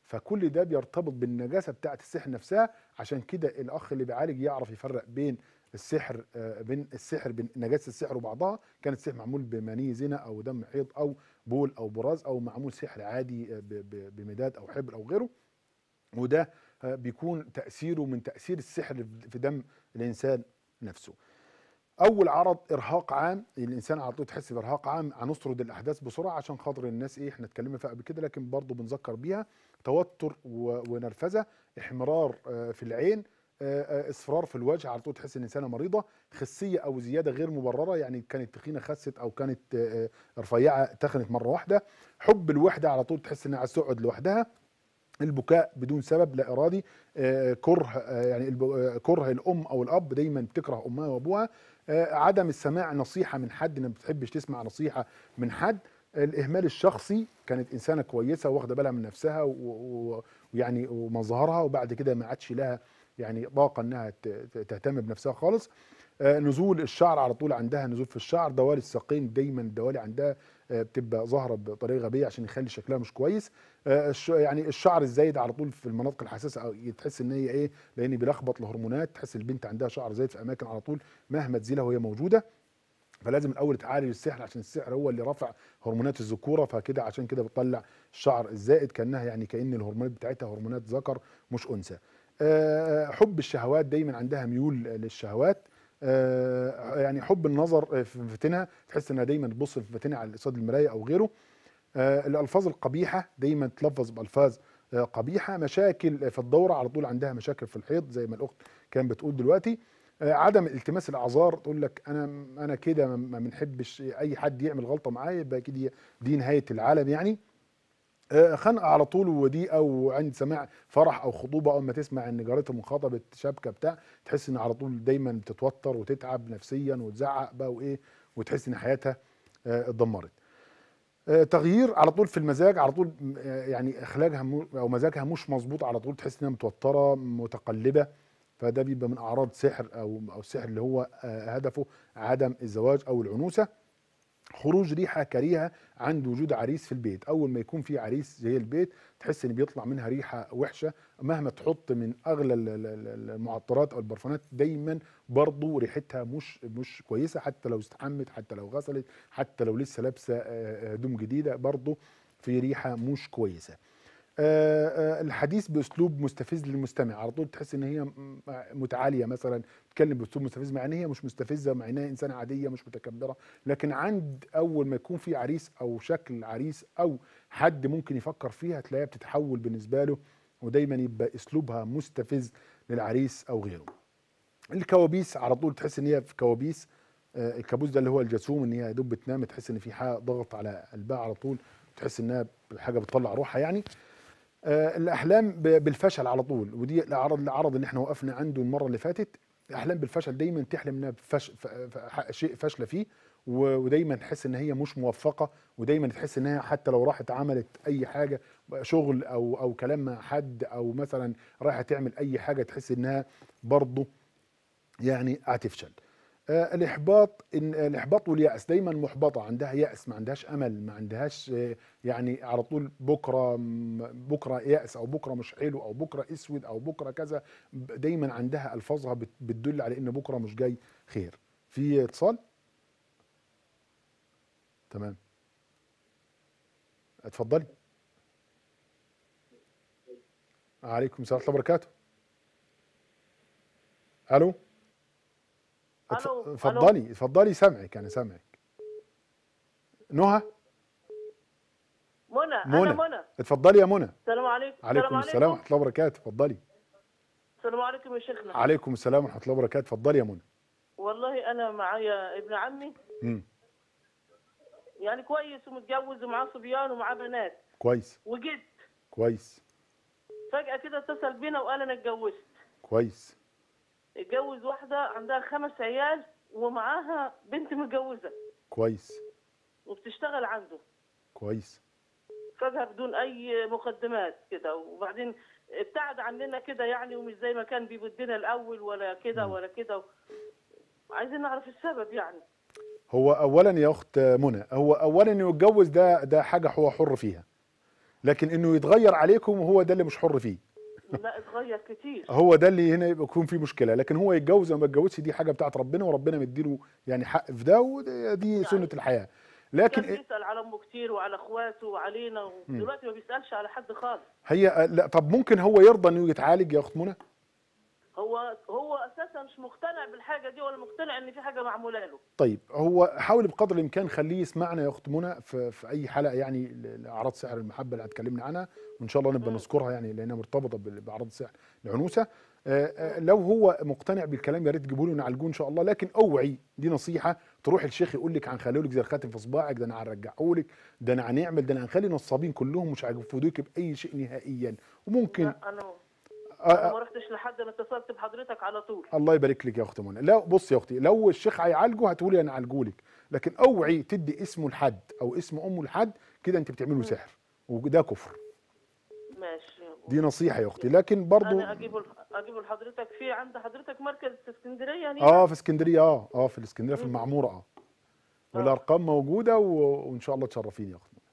فكل ده بيرتبط بالنجاسه بتاعه السحر نفسها عشان كده الاخ اللي بيعالج يعرف يفرق بين السحر آه، بين السحر بين نجاسه السحر وبعضها كان السحر معمول بمني زنا او دم حيض او بول او براز او معمول سحر عادي آه، ب- ب- بمداد او حبر او غيره وده آه، بيكون تاثيره من تاثير السحر في دم الانسان نفسه اول عرض ارهاق عام الانسان على طول تحس بارهاق عام هنسرد الاحداث بسرعه عشان خاطر الناس ايه احنا اتكلمنا فيها قبل كده لكن برضه بنذكر بيها توتر و- ونرفزه احمرار آه، في العين آه، آه، اصفرار في الوجه على طول تحس ان الانسانه مريضه خسيه او زياده غير مبرره يعني كانت تخينه خست او كانت آه، آه، رفيعه تخنت مره واحده حب الوحده على طول تحس انها عايز تقعد لوحدها البكاء بدون سبب لا ارادي آه، كره آه، يعني الب- آه، كره الام او الاب دايما بتكره امها وابوها آه، عدم السماع نصيحه من حد ما بتحبش تسمع نصيحه من حد الاهمال الشخصي كانت انسانه كويسه واخده بالها من نفسها و- و- ويعني ومظهرها وبعد كده ما عادش لها يعني طاقه انها ت- ت- تهتم بنفسها خالص آه، نزول الشعر على طول عندها نزول في الشعر دوالي الساقين دايما الدوالي عندها آه، بتبقى ظاهره بطريقه غبيه عشان يخلي شكلها مش كويس آه، الش- يعني الشعر الزايد على طول في المناطق الحساسه او تحس ان هي ايه لان بيلخبط الهرمونات تحس البنت عندها شعر زايد في اماكن على طول مهما تزيلها وهي موجوده فلازم الاول تعالج السحر عشان السحر هو اللي رفع هرمونات الذكوره فكده عشان كده بتطلع الشعر الزائد كانها يعني كان الهرمونات بتاعتها هرمونات ذكر مش انثى آه، حب الشهوات دايما عندها ميول للشهوات آه، يعني حب النظر في مفاتنها تحس انها دايما تبص في مفاتنها على قصاد المرايه او غيره آه، الالفاظ القبيحه دايما تلفظ بالفاظ آه، قبيحه مشاكل في الدوره على طول عندها مشاكل في الحيض زي ما الاخت كان بتقول دلوقتي آه، عدم التماس الاعذار تقول لك انا انا كده ما- ما بنحبش اي حد يعمل غلطه معايا يبقى كده دي نهايه العالم يعني آه، خنقه على طول وضيقه وعند سماع فرح او خطوبه اول ما تسمع ان جارتها منخطبت شبكه بتاع تحس ان على طول دايما بتتوتر وتتعب نفسيا وتزعق بقى وايه وتحس ان حياتها آه، اتدمرت آه، تغيير على طول في المزاج على طول م- آه، يعني اخلاقها مو- او مزاجها مش مظبوط على طول تحس انها متوتره متقلبه فده بيبقى من اعراض سحر او او السحر اللي هو آه، هدفه عدم الزواج او العنوسه خروج ريحه كريهه عند وجود عريس في البيت اول ما يكون في عريس زي البيت تحس ان بيطلع منها ريحه وحشه مهما تحط من اغلى ال- ال- ال- المعطرات او البرفانات دايما برضو ريحتها مش مش كويسه حتى لو استحمت حتى لو غسلت حتى لو لسه لابسه آه، آه، هدوم جديده برضو في ريحه مش كويسه آه، آه، الحديث باسلوب مستفز للمستمع على طول تحس ان هي م- متعاليه مثلا تتكلم باسلوب مستفز مع ان هي مش مستفزه مع انها انسانه عاديه مش متكبره لكن عند اول ما يكون في عريس او شكل عريس او حد ممكن يفكر فيها تلاقيها بتتحول بالنسبه له ودايما يبقى اسلوبها مستفز للعريس او غيره الكوابيس على طول تحس ان هي في كوابيس آه، الكابوس ده اللي هو الجاسوم ان هي يا دوب بتنام تحس ان في حاجه ضغط على قلبها على طول تحس انها حاجه بتطلع روحها يعني آه، الاحلام ب- بالفشل على طول ودي العرض العرض اللي احنا وقفنا عنده المره اللي فاتت الاحلام بالفشل دايما تحلم انها بفش ف- ف- شيء فاشله فيه و- ودايما تحس ان هي مش موفقه ودايما تحس ان هي حتى لو راحت عملت اي حاجه شغل او او كلام مع حد او مثلا رايحه تعمل اي حاجه تحس انها برضه يعني هتفشل آه، الاحباط إن الاحباط والياس دايما محبطه عندها ياس ما عندهاش امل ما عندهاش آه، يعني على طول بكره م- بكره ياس او بكره مش حلو او بكره اسود او بكره كذا ب- دايما عندها الفاظها بت- بتدل على ان بكره مش جاي خير في اتصال تمام اتفضلي عليكم السلام ورحمه الله وبركاته الو اتف- ألو، اتفضلي اتفضلي سامعك انا سامعك نهى منى منى. انا منى اتفضلي يا منى السلام عليكم عليكم السلام ورحمه الله وبركاته اتفضلي السلام عليكم يا شيخنا عليكم السلام ورحمه الله وبركاته اتفضلي يا منى والله انا معايا ابن عمي امم يعني كويس ومتجوز ومعاه صبيان ومعاه بنات كويس وجد كويس فجأة كده اتصل بينا وقال انا اتجوزت كويس اتجوز واحدة عندها خمس عيال ومعاها بنت متجوزة كويس وبتشتغل عنده كويس فجأة بدون أي مقدمات كده وبعدين ابتعد عننا كده يعني ومش زي ما كان بيودينا الأول ولا كده ولا كده عايزين نعرف السبب يعني هو اولا يا اخت منى هو اولا انه يتجوز ده ده حاجه هو حر فيها لكن انه يتغير عليكم هو ده اللي مش حر فيه لا اتغير كتير هو ده اللي هنا يبقى يكون فيه مشكله لكن هو يتجوز او ما يتجوزش دي حاجه بتاعت ربنا وربنا مديله يعني حق في ده ودي سنه الحياه لكن كان بيسال على امه كتير وعلى اخواته وعلينا ودلوقتي ما بيسالش على حد خالص هي لا طب ممكن هو يرضى انه يتعالج يا اخت منى هو هو اساسا مش مقتنع بالحاجه دي ولا مقتنع ان في حاجه معموله له طيب هو حاول بقدر الامكان خليه يسمعنا يا اخت منى في, في اي حلقه يعني ل- لاعراض سحر المحبه اللي هتكلمنا عنها وان شاء الله نبقى نذكرها يعني لانها مرتبطه بال- باعراض السحر العنوسه آه، آه، لو هو مقتنع بالكلام يا ريت تجيبوا له نعالجوه ان شاء الله لكن اوعي دي نصيحه تروح الشيخ يقول لك هنخليه لك زي الخاتم في صباعك ده انا هنرجعه لك ده انا هنعمل ده انا هنخلي نصابين كلهم مش هيفيدوك باي شيء نهائيا وممكن لا انا آه، انا آه، ما رحتش لحد انا اتصلت بحضرتك على طول الله يبارك لك يا اخت منى لا بص يا اختي لو الشيخ هيعالجه هتقولي انا اعالجه لك لكن اوعي تدي اسمه لحد او اسم امه لحد كده انت بتعمله سحر وده كفر ماشي دي نصيحه يا اختي لكن برضو انا اجيبه اجيبه لحضرتك في عند حضرتك مركز في اسكندريه هنا اه في اسكندريه اه اه في الاسكندريه في المعموره اه والارقام موجوده و... وان شاء الله تشرفيني يا اخت منى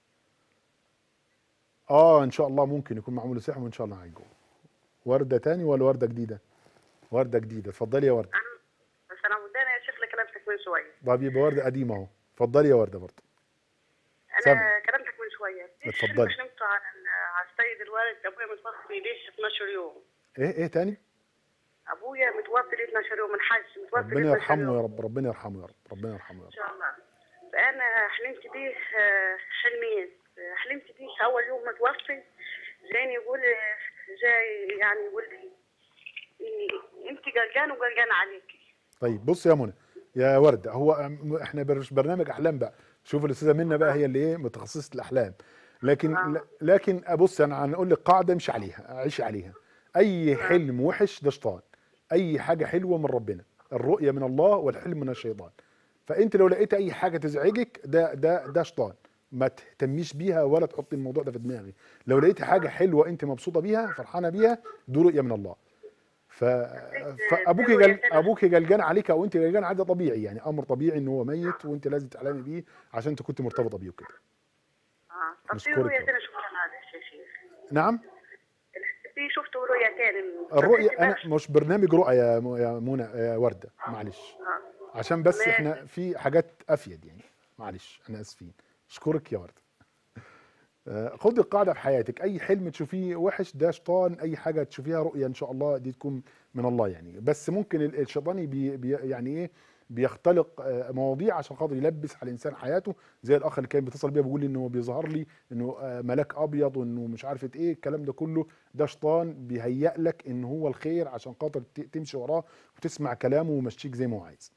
اه ان شاء الله ممكن يكون معمول له سحر وان شاء الله هيجوا ورده تاني ولا ورده جديده ورده جديده اتفضلي يا ورده بس انا وداني يا شيخ اللي كلمتك من شويه طب يبقى ورده قديمه اهو اتفضلي يا ورده برضه انا سامع. كلمتك من شويه ليش اتفضلي. مش نمت على على السيد الوالد ابويا متوفي ليش 12 يوم ايه ايه تاني ابويا متوفي لي 12 يوم من حج متوفي لي ربنا 12 يرحمه يا يوم رب ربنا يرحمه يا رب ربنا يرحمه يا ان رب شاء الله فانا حلمت بيه آه، حلمين آه، حلمت بيه اول يوم متوفي جاني يقول آه، جاي يعني يقول لي إيه، انت قلقان وقلقان عليكي طيب بص يا منى يا ورده هو م- احنا مش برنامج احلام بقى شوف الاستاذه منى بقى هي اللي ايه متخصصه الاحلام لكن آه. ل- لكن بص انا هنقول لك قاعده امشي عليها عيش عليها اي حلم وحش ده شيطان اي حاجه حلوه من ربنا الرؤيه من الله والحلم من الشيطان فانت لو لقيت اي حاجه تزعجك ده ده ده شيطان ما تهتميش بيها ولا تحطي الموضوع ده في دماغك لو لقيت حاجه حلوه انت مبسوطه بيها فرحانه بيها دي رؤيه من الله ف... فابوك جل... ابوك جلجان عليك او انت جلجان عليه ده طبيعي يعني امر طبيعي ان هو ميت وانت لازم تعلمي بيه عشان انت كنت مرتبطه بيه وكده اه طب في نشكرك رؤية يا تانية شفتها معلش يا شيخ نعم في شفت رؤية تاني الرؤيه بس- انا مش برنامج رؤى يا م- يا منى يا ورده معلش آه. عشان بس ماشي. احنا في حاجات افيد يعني معلش احنا اسفين اشكرك يا ورده آه، خدي القاعده في حياتك اي حلم تشوفيه وحش ده شيطان اي حاجه تشوفيها رؤيه ان شاء الله دي تكون من الله يعني بس ممكن ال- الشيطان بي بي يعني ايه بيختلق آه، مواضيع عشان خاطر يلبس على الانسان حياته زي الاخ اللي كان بيتصل بيا بيقول لي انه هو بيظهر لي انه آه، ملاك ابيض وانه مش عارفه ايه الكلام ده كله ده شيطان بيهيأ لك ان هو الخير عشان خاطر ت- تمشي وراه وتسمع كلامه ويمشيك زي ما هو عايز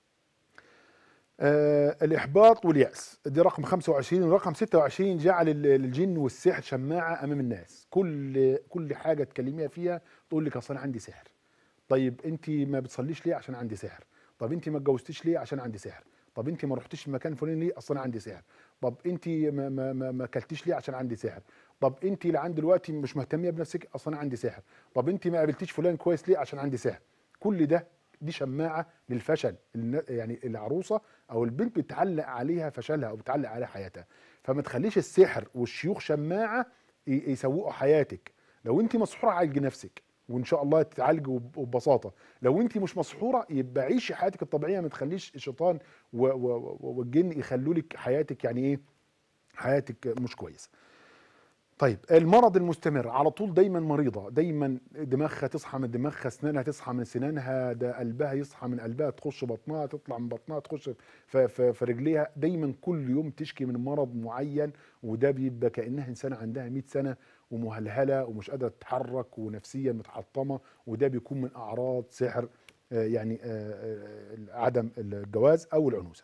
آه الإحباط واليأس دي رقم 25 رقم 26 جعل ال- الجن والسحر شماعة أمام الناس كل كل حاجة تكلميها فيها تقول لك أصل أنا عندي سحر طيب أنت ما بتصليش ليه عشان عندي سحر طب أنت ما اتجوزتيش ليه عشان عندي سحر طب أنت ما رحتيش في مكان فلاني ليه أصل أنا عندي سحر طب أنت ما ما ما, ما اكلتيش ليه عشان عندي سحر طب أنت لعند دلوقتي مش مهتمية بنفسك أصل أنا عندي سحر طب أنت ما قابلتيش فلان كويس ليه عشان عندي سحر كل ده دي شماعه للفشل الن- يعني العروسه او البنت بتعلق عليها فشلها او بتعلق عليها حياتها فما تخليش السحر والشيوخ شماعه ي- يسوقوا حياتك لو انت مسحوره عالجي نفسك وان شاء الله تتعالجي وب- وببساطه لو انت مش مسحوره يبقى عيشي حياتك الطبيعيه ما تخليش الشيطان و- و- و- والجن يخلوا لك حياتك يعني ايه حياتك مش كويسه طيب المرض المستمر على طول دايما مريضه دايما دماغها تصحى من دماغها اسنانها تصحى من سنانها ده قلبها يصحى من قلبها تخش بطنها تطلع من بطنها تخش في, في, في رجليها دايما كل يوم تشكي من مرض معين وده بيبقى كانها انسانه عندها 100 سنه ومهلهله ومش قادره تتحرك ونفسيا متحطمه وده بيكون من اعراض سحر آه، يعني آه، آه، عدم الجواز او العنوسه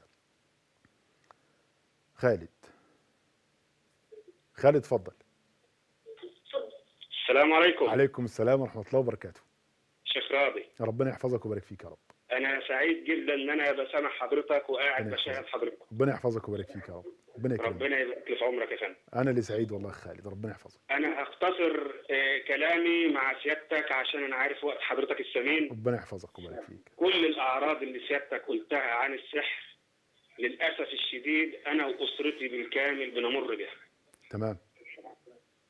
خالد خالد اتفضل السلام عليكم عليكم السلام ورحمة الله وبركاته شيخ راضي ربنا يحفظك ويبارك فيك يا رب انا سعيد جدا ان انا بسامع حضرتك وقاعد ربنا بشاهد يحفظك. حضرتك ربنا يحفظك ويبارك فيك يا رب ربنا يكرمك ربنا يبارك لي في عمرك يا فندم أنا اللي سعيد والله يا خالد ربنا يحفظك انا هختصر آه، كلامي مع سيادتك عشان انا عارف وقت حضرتك الثمين ربنا يحفظك ويبارك فيك كل الاعراض اللي سيادتك قلتها عن السحر للاسف الشديد انا واسرتي بالكامل بنمر بها تمام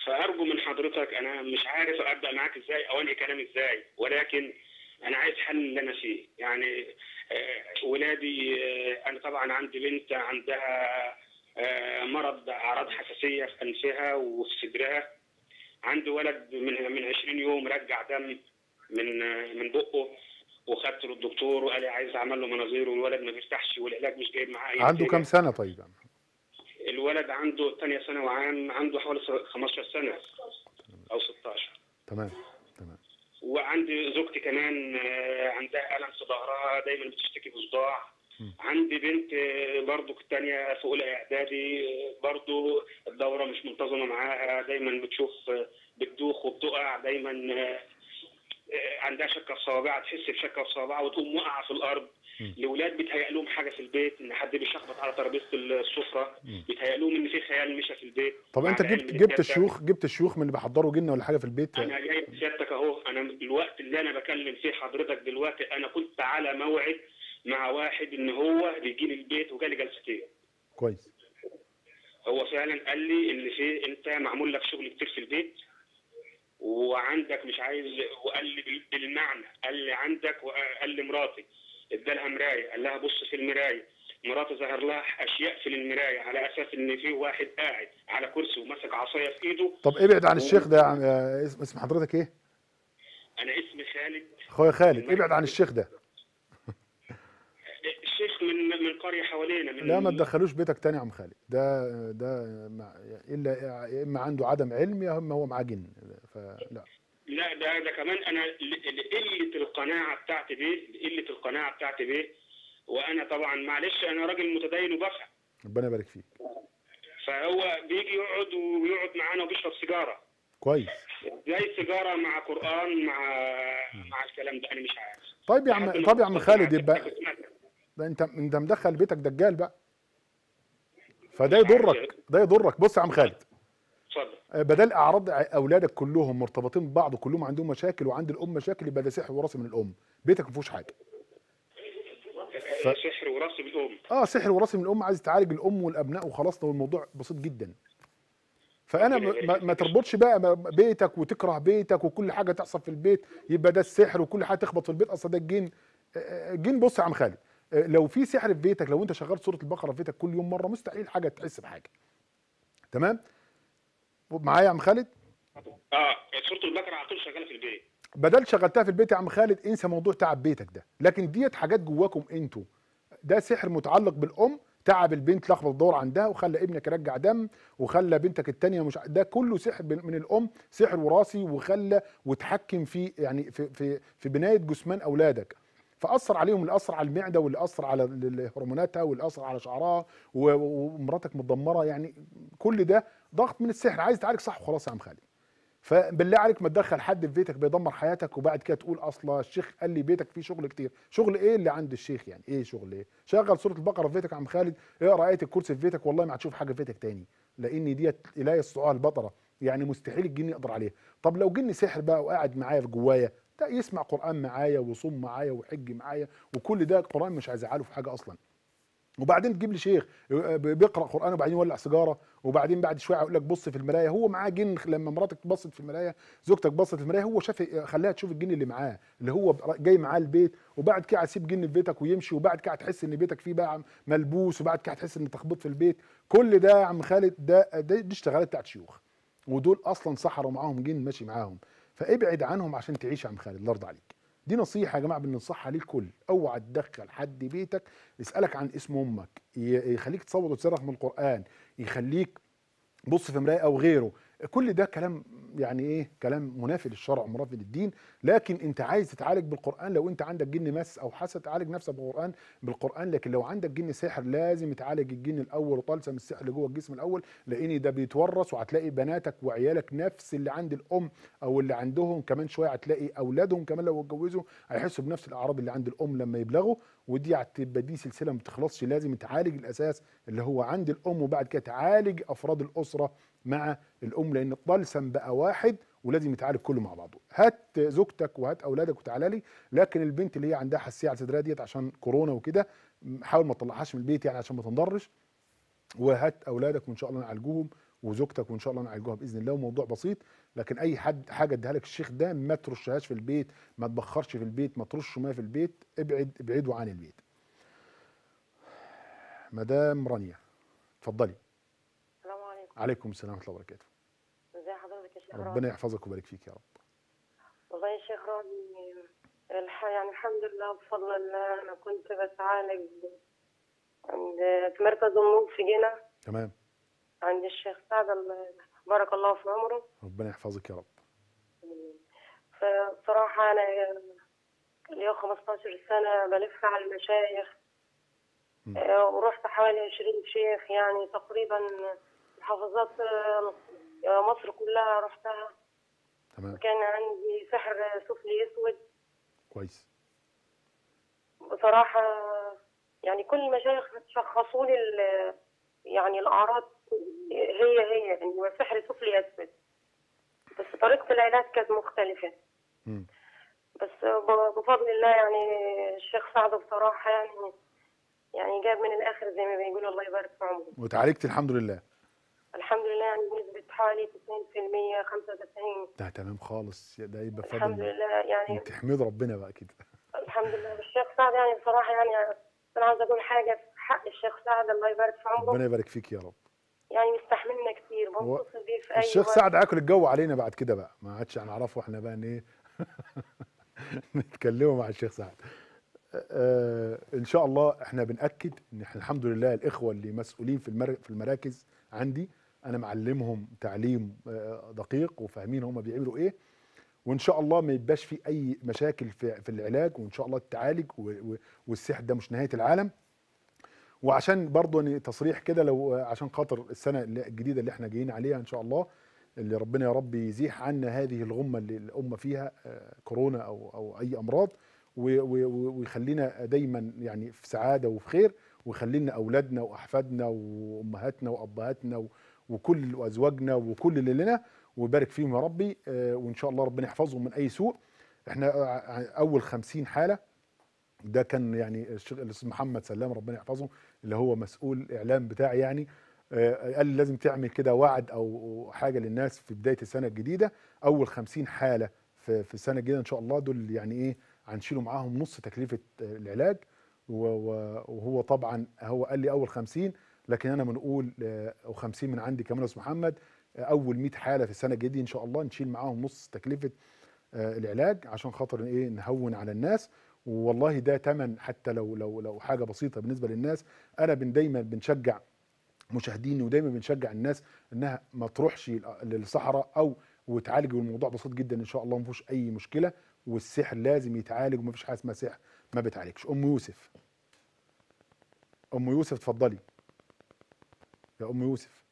فارجو من حضرتك انا مش عارف ابدا معاك ازاي او انهي كلام ازاي ولكن انا عايز حل اللي انا فيه يعني آه، ولادي آه، انا طبعا عندي بنت عندها آه، مرض اعراض حساسيه في انفها وفي صدرها عندي ولد من من 20 يوم رجع دم من آه، من بقه وخدته للدكتور وقال لي عايز اعمل له مناظير والولد ما بيرتاحش والعلاج مش جايب معاه أي عنده نتيجة. كام سنه طيب يا عم الولد عنده ثانيه ثانوي عام عنده حوالي 15 سنه او 16 تمام تمام وعندي زوجتي كمان آه، عندها الم في ظهرها دايما بتشتكي بصداع عندي بنت آه، برضو الثانيه في اولى اعدادي آه، برضو الدوره مش منتظمه معاها دايما بتشوف آه، بتدوخ وبتقع دايما آه، آه، عندها شكه في صوابعها تحس بشكه في صوابعها وتقوم واقعه في الارض الاولاد بيتهيأ لهم حاجه في البيت ان حد بيشخبط على ترابيزه السفره بيتهيأ لهم ان في خيال مشى في البيت طب مع انت العلم جبت إن جبت الكلام ده- الشيوخ جبت الشيوخ من اللي بيحضروا جنه ولا حاجه في البيت انا جاي سيادتك اهو انا الوقت اللي انا بكلم فيه حضرتك دلوقتي انا كنت على موعد مع واحد ان هو بيجي لي البيت وجالي جلستين كويس هو فعلا قال لي ان في انت معمول لك شغل كتير في البيت وعندك مش عايز وقال لي بال- بالمعنى قال لي عندك وقال لي مراتي ادالها مرايه قال لها بص في المرايه مراتي ظهر لها اشياء في المرايه على اساس ان في واحد قاعد على كرسي وماسك عصايه في ايده طب ابعد عن الشيخ ده يا عم- آه، اسم اسم حضرتك ايه انا اسمي خالد اخويا خالد ابعد عن الشيخ ده الشيخ من من قريه حوالينا من لا ما تدخلوش بيتك تاني يا عم خالد ده ده مع- الا يا اما عنده عدم علم يا اما هو معاه جن فلا لا ده ده كمان انا ل- لقله القناعه بتاعتي بيه لقله القناعه بتاعتي بيه وانا طبعا معلش انا راجل متدين وبفهم ربنا يبارك فيك فهو بيجي يقعد ويقعد معانا وبيشرب سيجاره كويس زي سيجاره مع قران مع مع الكلام ده انا مش عارف طيب يا لحد عم ما طب يا عم وصلت خالد مع يبقى سيادتك اسمها- ده انت انت مدخل بيتك دجال بقى فده يضرك ده يضرك بص يا عم خالد اتفضل آه، بدل اعراض ع- اولادك كلهم مرتبطين ببعض وكلهم عندهم مشاكل وعند الام مشاكل يبقى ده سحر وراثي من الام بيتك ما فيهوش حاجه ف- سحر وراثي بالام اه سحر وراثي من الام عايز تعالج الام والابناء وخلاص ده الموضوع بسيط جدا فانا ما, ما, ما تربطش بقى ما- بيتك وتكره بيتك وكل حاجه تحصل في البيت يبقى ده السحر وكل حاجه تخبط في البيت اصلا ده الجن آه، آه، الجن بص يا عم خالد آه، لو في سحر في بيتك لو انت شغلت سوره البقره في بيتك كل يوم مره مستحيل حاجه تحس بحاجه تمام معايا يا عم خالد اه سوره البقره على طول شغاله في البيت بدل شغلتها في البيت يا عم خالد انسى موضوع تعب بيتك ده لكن ديت حاجات جواكم انتوا ده سحر متعلق بالام تعب البنت لخبط الدور عندها وخلى ابنك يرجع دم وخلى بنتك التانية مش ع- ده كله سحر بن- من الام سحر وراثي وخلى وتحكم في يعني في في في بنايه جثمان اولادك فاثر عليهم اللي اثر على المعده واللي اثر على ال- ال- هرموناتها واللي اثر على شعرها و- و- ومراتك متدمره يعني كل ده ضغط من السحر عايز تعالج صح وخلاص يا عم خالد فبالله عليك ما تدخل حد في بيتك بيدمر حياتك وبعد كده تقول اصلا الشيخ قال لي بيتك فيه شغل كتير شغل ايه اللي عند الشيخ يعني ايه شغل ايه شغل سوره البقره في بيتك يا عم خالد اقرا ايه الكرسي في بيتك والله ما هتشوف حاجه في بيتك تاني لان ديت لا يستطيعها البطره يعني مستحيل الجن يقدر عليها طب لو جن سحر بقى وقاعد معايا في جوايا ده يسمع قران معايا ويصوم معايا ويحج معايا وكل ده القران مش هيزعله في حاجه اصلا وبعدين تجيب لي شيخ بيقرا قران وبعدين يولع سيجاره وبعدين بعد شويه يقول لك بص في المرايه هو معاه جن لما مراتك بصت في المرايه زوجتك بصت في المرايه هو شاف خلاها تشوف الجن اللي معاه اللي هو جاي معاه البيت وبعد كده هتسيب جن في بيتك ويمشي وبعد كده هتحس ان بيتك فيه بقى ملبوس وبعد كده هتحس ان تخبيط في البيت كل ده يا عم خالد ده ده دي اشتغالات بتاعت شيوخ ودول اصلا سحروا معاهم جن ماشي معاهم فابعد عنهم عشان تعيش يا عم خالد الله يرضى عليك دي نصيحة يا جماعة بننصحها للكل اوعى تدخل حد بيتك يسألك عن اسم امك يخليك تصوت وتصرخ من القرآن يخليك بص في مراية او غيره كل ده كلام يعني ايه كلام منافي للشرع ومنافي للدين لكن انت عايز تتعالج بالقران لو انت عندك جن مس او حسد تعالج نفسك بالقران بالقران لكن لو عندك جن سحر لازم تعالج الجن الاول وطلسم السحر اللي جوه الجسم الاول لان ده بيتورث وهتلاقي بناتك وعيالك نفس اللي عند الام او اللي عندهم كمان شويه هتلاقي اولادهم كمان لو اتجوزوا هيحسوا بنفس الاعراض اللي عند الام لما يبلغوا ودي هتبقى دي سلسله ما بتخلصش لازم تعالج الاساس اللي هو عند الام وبعد كده تعالج افراد الاسره مع الام لان الطلسم بقى واحد ولازم يتعالج كله مع بعضه هات زوجتك وهات اولادك وتعالى لي لكن البنت اللي هي عندها حساسيه على صدرها ديت عشان كورونا وكده حاول ما تطلعهاش من البيت يعني عشان ما تنضرش وهات اولادك وان شاء الله نعالجوهم وزوجتك وان شاء الله نعالجوها باذن الله وموضوع بسيط لكن اي حد حاجه اديها لك الشيخ ده ما ترشهاش في البيت ما تبخرش في البيت ما ترش ميه في البيت ابعد ابعدوا عن البيت مدام رانيا اتفضلي السلام عليكم عليكم السلام ورحمه الله وبركاته ازي حضرتك يا شيخ ربنا راضي يحفظك ويبارك فيك يا رب والله يا شيخ راضي الح... يعني الحمد لله بفضل الله انا كنت بتعالج عند في مركز النور في جنة تمام عند الشيخ سعد الله- بارك الله في عمره ربنا يحفظك يا رب فبصراحة أنا لي 15 سنة بلف على المشايخ مم. آه، ورحت حوالي 20 شيخ يعني تقريبا محافظات آه، مصر كلها رحتها تمام كان عندي سحر سفلي أسود كويس بصراحة يعني كل المشايخ شخصوا لي ال- يعني الأعراض هي هي يعني هو سحر سفلي أسود بس طريقة العلاج كانت مختلفة مم. بس ب- بفضل الله يعني الشيخ سعد بصراحة يعني يعني جاب من الآخر زي ما بيقولوا الله يبارك في عمره وتعالجت الحمد لله الحمد لله يعني بنسبة حوالي 90% 95 ده تمام خالص ده يبقى بفضل الحمد الله لله يعني انت تحمد ربنا بقى كده الحمد لله الشيخ سعد يعني بصراحة يعني أنا عاوزة أقول حاجة في حق الشيخ سعد الله يبارك في عمره ربنا يبارك فيك يا رب يعني مستحملنا كتير هو بنتصل بيه في أي الشيخ وقت سعد عاكل الجو علينا بعد كده بقى ما عادش هنعرفه احنا بقى ان ايه نتكلموا مع الشيخ سعد آه ان شاء الله احنا بناكد ان احنا الحمد لله الاخوه اللي مسؤولين في المر... في المراكز عندي انا معلمهم تعليم آه دقيق وفاهمين هم بيعملوا ايه وان شاء الله ما يبقاش في اي مشاكل في, في العلاج وان شاء الله تعالج و... و... والسحر ده مش نهايه العالم وعشان برضه إن تصريح كده لو عشان خاطر السنه اللي- الجديده اللي احنا جايين عليها ان شاء الله اللي ربنا يا رب يزيح عنا هذه الغمه اللي الامه فيها آه، كورونا او او اي امراض و- و- و- ويخلينا دايما يعني في سعاده وفي خير ويخلي لنا اولادنا واحفادنا وامهاتنا وابهاتنا و- وكل وازواجنا وكل اللي لنا ويبارك فيهم يا ربي آه، وان شاء الله ربنا يحفظهم من اي سوء احنا آه، اول خمسين حاله ده كان يعني الشيخ الاستاذ محمد سلام ربنا يحفظه اللي هو مسؤول الاعلام بتاعي يعني آه، قال لي لازم تعمل كده وعد او حاجه للناس في بدايه السنه الجديده اول 50 حاله في في السنه الجديده ان شاء الله دول يعني ايه هنشيلوا معاهم نص تكلفه آه، العلاج و- و- وهو طبعا هو قال لي اول 50 لكن انا بنقول آه، او 50 من عندي كمان يا استاذ محمد آه، اول 100 حاله في السنه الجديده ان شاء الله نشيل معاهم نص تكلفه آه، العلاج عشان خاطر ايه نهون على الناس والله ده تمن حتى لو لو لو حاجه بسيطه بالنسبه للناس انا بن دايما بنشجع مشاهديني ودايما بنشجع الناس انها ما تروحش للصحراء او وتعالج والموضوع بسيط جدا ان شاء الله ما فيهوش اي مشكله والسحر لازم يتعالج وما فيش حاجه اسمها سحر ما بتعالجش ام يوسف ام يوسف اتفضلي يا ام يوسف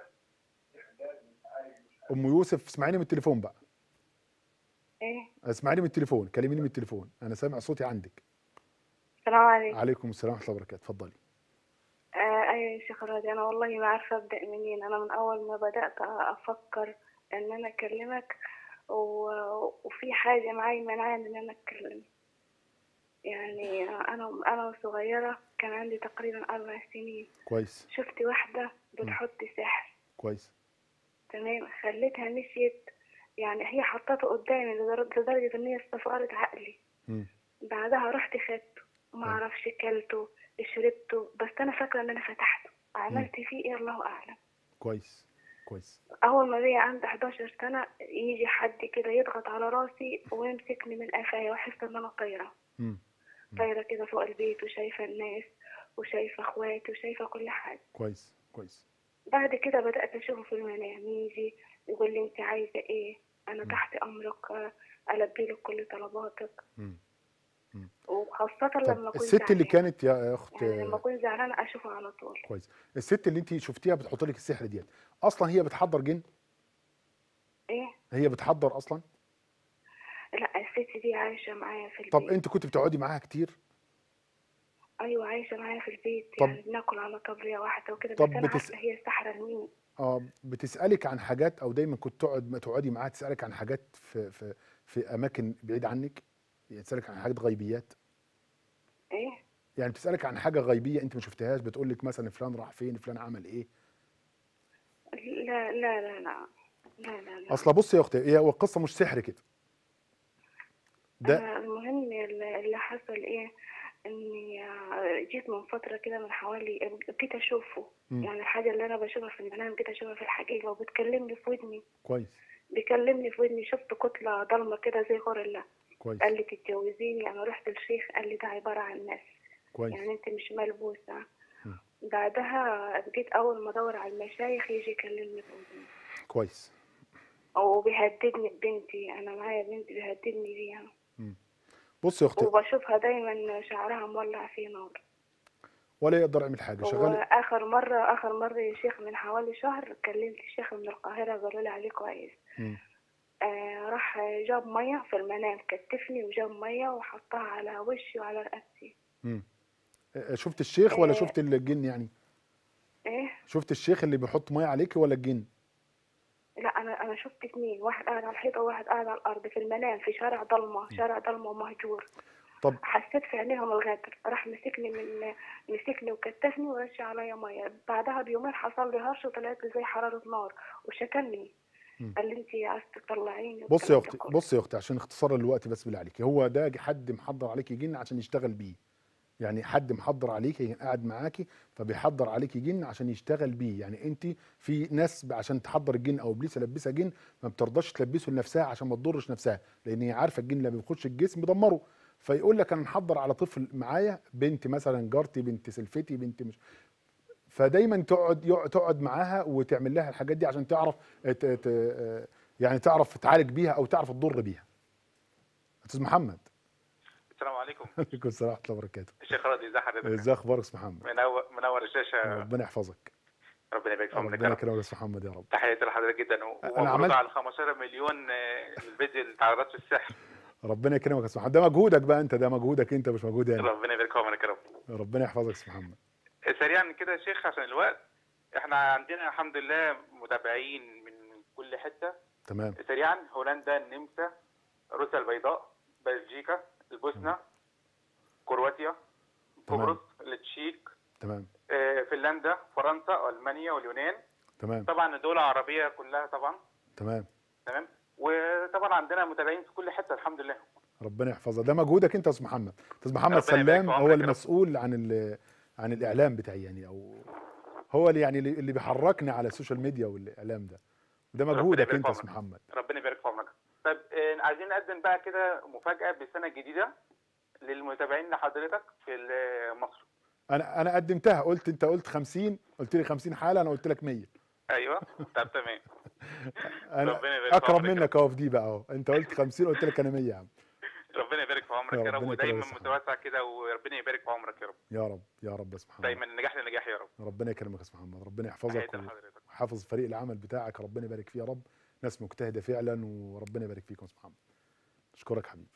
ام يوسف اسمعيني من التليفون بقى ايه اسمعيني من التليفون كلميني من التليفون انا سامع صوتي عندك السلام عليكم عليكم السلام ورحمه الله وبركاته اتفضلي آه ايوه يا شيخ راضي انا والله ما عارفه ابدا منين انا من اول ما بدات افكر ان انا اكلمك و... وفي حاجه معي منعاني ان انا اتكلم يعني انا انا صغيره كان عندي تقريبا اربع سنين كويس شفت واحده بتحط سحر كويس تمام خليتها مشيت يعني هي حطته قدامي لدر- لدرجه ان هي استصغرت عقلي مم. بعدها رحت خدته وما طيب. اعرفش كلته شربته بس انا فاكره ان انا فتحته عملت فيه ايه الله اعلم كويس كويس اول ما بقى عندي 11 سنه يجي حد كده يضغط على راسي ويمسكني من قفايا واحس ان انا طايره مم. طايره كده فوق البيت وشايفه الناس وشايفه اخواتي وشايفه كل حاجه كويس كويس بعد كده بدات اشوفه في المنام يجي يقول لي انت عايزه ايه انا تحت امرك آه، البي لك كل طلباتك مم. وخاصه لما طب اكون الست اللي زعلانة. كانت يا اخت يعني لما اكون زعلانه اشوفه على طول كويس الست اللي انت شفتيها بتحط لك السحر ديت اصلا هي بتحضر جن ايه هي بتحضر اصلا لا الست دي عايشه معايا في البيت طب انت كنت بتقعدي معاها كتير ايوه عايشه معايا في البيت طب- يعني بناكل على طبليه واحده وكده طب بس انا بتس- عارفه هي سحره لمين اه بتسالك عن حاجات او دايما كنت تقعد ما تقعدي معاها تسالك عن حاجات في في في اماكن بعيده عنك يعني تسالك عن حاجات غيبيات ايه يعني بتسالك عن حاجه غيبيه انت ما شفتهاش بتقول لك مثلا فلان راح فين فلان عمل ايه لا لا لا لا لا لا لا اصل بص يا اختي هي هو القصه مش سحر كده ده أنا المهم اللي اللي حصل ايه اني آه، جيت من فترة كده من حوالي جيت اشوفه مم. يعني الحاجة اللي انا بشوفها في المنام جيت اشوفها في الحقيقة وبتكلمني في ودني كويس بيكلمني في ودني شفت كتلة ضلمة كده زي غوريلا كويس قال لي تتجوزيني انا رحت للشيخ قال لي ده عبارة عن ناس كويس يعني انت مش ملبوسة مم. بعدها بعدها بقيت اول ما ادور على المشايخ يجي يكلمني في ودني كويس وبيهددني ببنتي انا معايا بنت بيهددني بيها بص يا اختي وبشوفها دايما شعرها مولع فيه نار ولا يقدر يعمل حاجه شغال واخر مره اخر مره يا شيخ من حوالي شهر كلمت الشيخ من القاهره قالوا لي عليه كويس مم. آه راح جاب ميه في المنام كتفني وجاب ميه وحطها على وشي وعلى رقبتي مم. آه، شفت الشيخ ولا آه. شفت الجن يعني ايه شفت الشيخ اللي بيحط ميه عليك ولا الجن لا انا انا شفت اتنين واحد قاعد على الحيطه وواحد قاعد على الارض في المنام في شارع ضلمه شارع ضلمه ومهجور طب حسيت في عينيهم الغدر راح مسكني من مسكني وكتفني ورش عليا ميه بعدها بيومين حصل لي هرش وطلعت لي زي حراره نار وشكلني مم. قال لي انت عايزه تطلعيني بص يا والكلام اختي ده كله. بص يا اختي عشان اختصار الوقت بس بالله عليك هو ده حد محضر عليكي جن عشان يشتغل بيه يعني حد محضر عليكي قاعد معاكي فبيحضر عليكي جن عشان يشتغل بيه يعني انت في ناس عشان تحضر الجن او ابليس يلبسها جن ما بترضاش تلبسه لنفسها عشان ما تضرش نفسها لان هي عارفه الجن لما بيخش الجسم بيدمره فيقول لك انا محضر على طفل معايا بنت مثلا جارتي بنت سلفتي بنت مش فدايما تقعد يقعد- تقعد معاها وتعمل لها الحاجات دي عشان تعرف ت- ت- يعني تعرف تعالج بيها او تعرف تضر بيها استاذ محمد السلام عليكم عليكم السلام ورحمه الله وبركاته الشيخ راضي ازي حضرتك ازي اخبارك يا استاذ محمد منور منور الشاشه ربنا يحفظك ربنا يبارك في عمرك يا ربنا رب يكرمك يا استاذ محمد يا رب تحياتي لحضرتك جدا و- أنا ومبروك عملت- على 15 مليون آه، الفيديو اللي اتعرضت في السحر ربنا يكرمك يا استاذ محمد ده مجهودك بقى انت ده مجهودك انت مش مجهود يعني ربنا يبارك في عمرك يا رب ربنا يحفظك يا استاذ محمد سريعا كده يا شيخ عشان الوقت احنا عندنا الحمد لله متابعين من كل حته تمام سريعا هولندا النمسا روسيا البيضاء بلجيكا البوسنه كرواتيا تمام. قبرص التشيك تمام آه، فنلندا فرنسا المانيا واليونان تمام طبعا الدول العربيه كلها طبعا تمام تمام وطبعا عندنا متابعين في كل حته الحمد لله ربنا يحفظك ده مجهودك انت يا استاذ محمد استاذ محمد ربنا يبارك سلام في هو عمرك يا رب. المسؤول عن ال- عن الاعلام بتاعي يعني او هو اللي يعني اللي اللي بيحركني على السوشيال ميديا والاعلام ده ده ربنا مجهودك يبارك انت في يا استاذ عمرك. محمد ربنا يبارك في عمرك طيب آه، عايزين نقدم بقى كده مفاجاه بالسنه الجديده للمتابعين لحضرتك في ال- مصر انا انا قدمتها قلت انت قلت 50 قلت لي 50 حاله انا قلت لك 100 ايوه طب تمام انا ربنا يبارك في اقرب عمرك يا منك اهو في دي بقى اهو انت قلت 50 قلت لك انا 100 يا عم ربنا يبارك في عمرك يا يا رب ربنا ودايما يكرمك يا متوسع كده وربنا يبارك في عمرك يا رب يا رب يا رب يا استاذ محمد دايما نجاح لنجاح يا رب ربنا يكرمك يا استاذ محمد ربنا يحفظك تحياتي و- لحضرتك وحافظ فريق العمل بتاعك ربنا يبارك فيه يا رب ناس مجتهده فعلا وربنا يبارك فيكم يا استاذ محمد اشكرك حبيبي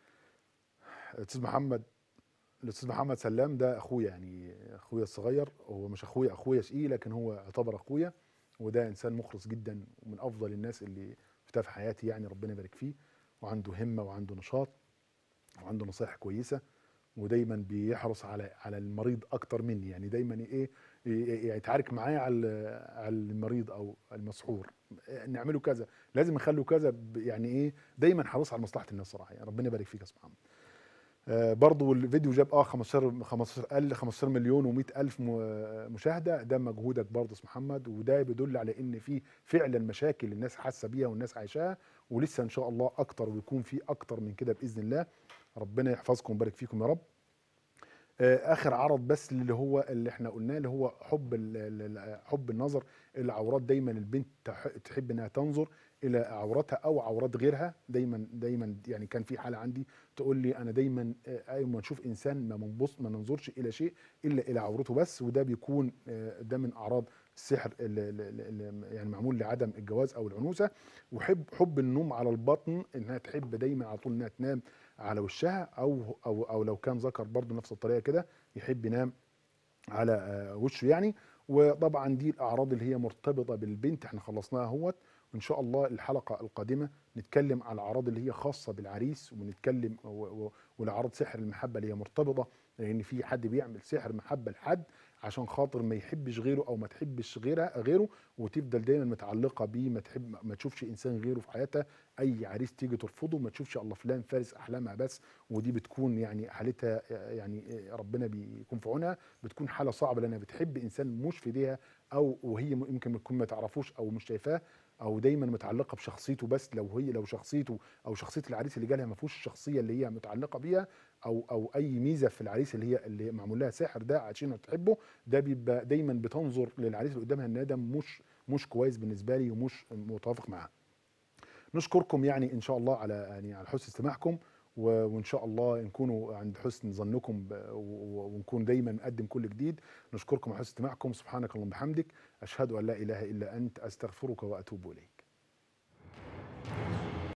استاذ محمد الاستاذ محمد سلام ده اخويا يعني اخويا الصغير هو مش اخويا اخويا شقي لكن هو يعتبر اخويا وده انسان مخلص جدا ومن افضل الناس اللي شفتها في حياتي يعني ربنا يبارك فيه وعنده همه وعنده نشاط وعنده نصائح كويسه ودايما بيحرص على على المريض اكتر مني يعني دايما ايه ي- يتعارك معايا على على المريض او المسحور نعمله كذا لازم نخليه كذا ب- يعني ايه دايما حريص على مصلحه الناس صراحه يعني ربنا يبارك فيك يا استاذ محمد آه برضو الفيديو جاب اه 15 15 قل 15 مليون و100 الف م- مشاهده ده مجهودك برضو يا استاذ محمد وده بيدل على ان في فعلا مشاكل الناس حاسه بيها والناس عايشاها ولسه ان شاء الله اكتر ويكون في اكتر من كده باذن الله ربنا يحفظكم ويبارك فيكم يا رب آه، اخر عرض بس اللي هو اللي احنا قلناه اللي هو حب ال- ال- ال- حب النظر العورات دايما البنت تح- تحب انها تنظر الى عوراتها او عورات غيرها دايما دايما يعني كان في حاله عندي تقول لي انا دايما آه، اول ما نشوف انسان ما منبص ما ننظرش الى شيء الا الى عورته بس وده بيكون آه، ده من اعراض السحر اللي اللي يعني معمول لعدم الجواز او العنوسه وحب حب النوم على البطن انها تحب دايما على طول انها تنام على وشها او او او لو كان ذكر برضه نفس الطريقه كده يحب ينام على آه، وشه يعني وطبعا دي الاعراض اللي هي مرتبطه بالبنت احنا خلصناها اهوت وان شاء الله الحلقه القادمه نتكلم على الاعراض اللي هي خاصه بالعريس ونتكلم و- و- والاعراض سحر المحبه اللي هي مرتبطه لان في حد بيعمل سحر محبه لحد عشان خاطر ما يحبش غيره او ما تحبش غيرها غيره وتفضل دايما متعلقه بيه ما تحب ما تشوفش انسان غيره في حياتها اي عريس تيجي ترفضه ما تشوفش الله فلان فارس احلامها بس ودي بتكون يعني حالتها يعني ربنا بيكون في عونها بتكون حاله صعبه لانها بتحب انسان مش في ايديها او وهي يمكن تكون ما تعرفوش او مش شايفاه او دايما متعلقه بشخصيته بس لو هي لو شخصيته او شخصيه العريس اللي جالها ما فيهوش الشخصيه اللي هي متعلقه بيها او او اي ميزه في العريس اللي هي اللي معمول لها ساحر ده عشان تحبه ده بيبقى دايما بتنظر للعريس اللي قدامها ان ده مش مش كويس بالنسبه لي ومش متوافق معاه. نشكركم يعني ان شاء الله على يعني على حسن استماعكم و- وان شاء الله نكونوا عند حسن ظنكم ب- و- ونكون دايما نقدم كل جديد نشكركم على حسن استماعكم سبحانك اللهم وبحمدك اشهد ان لا اله الا انت استغفرك واتوب اليك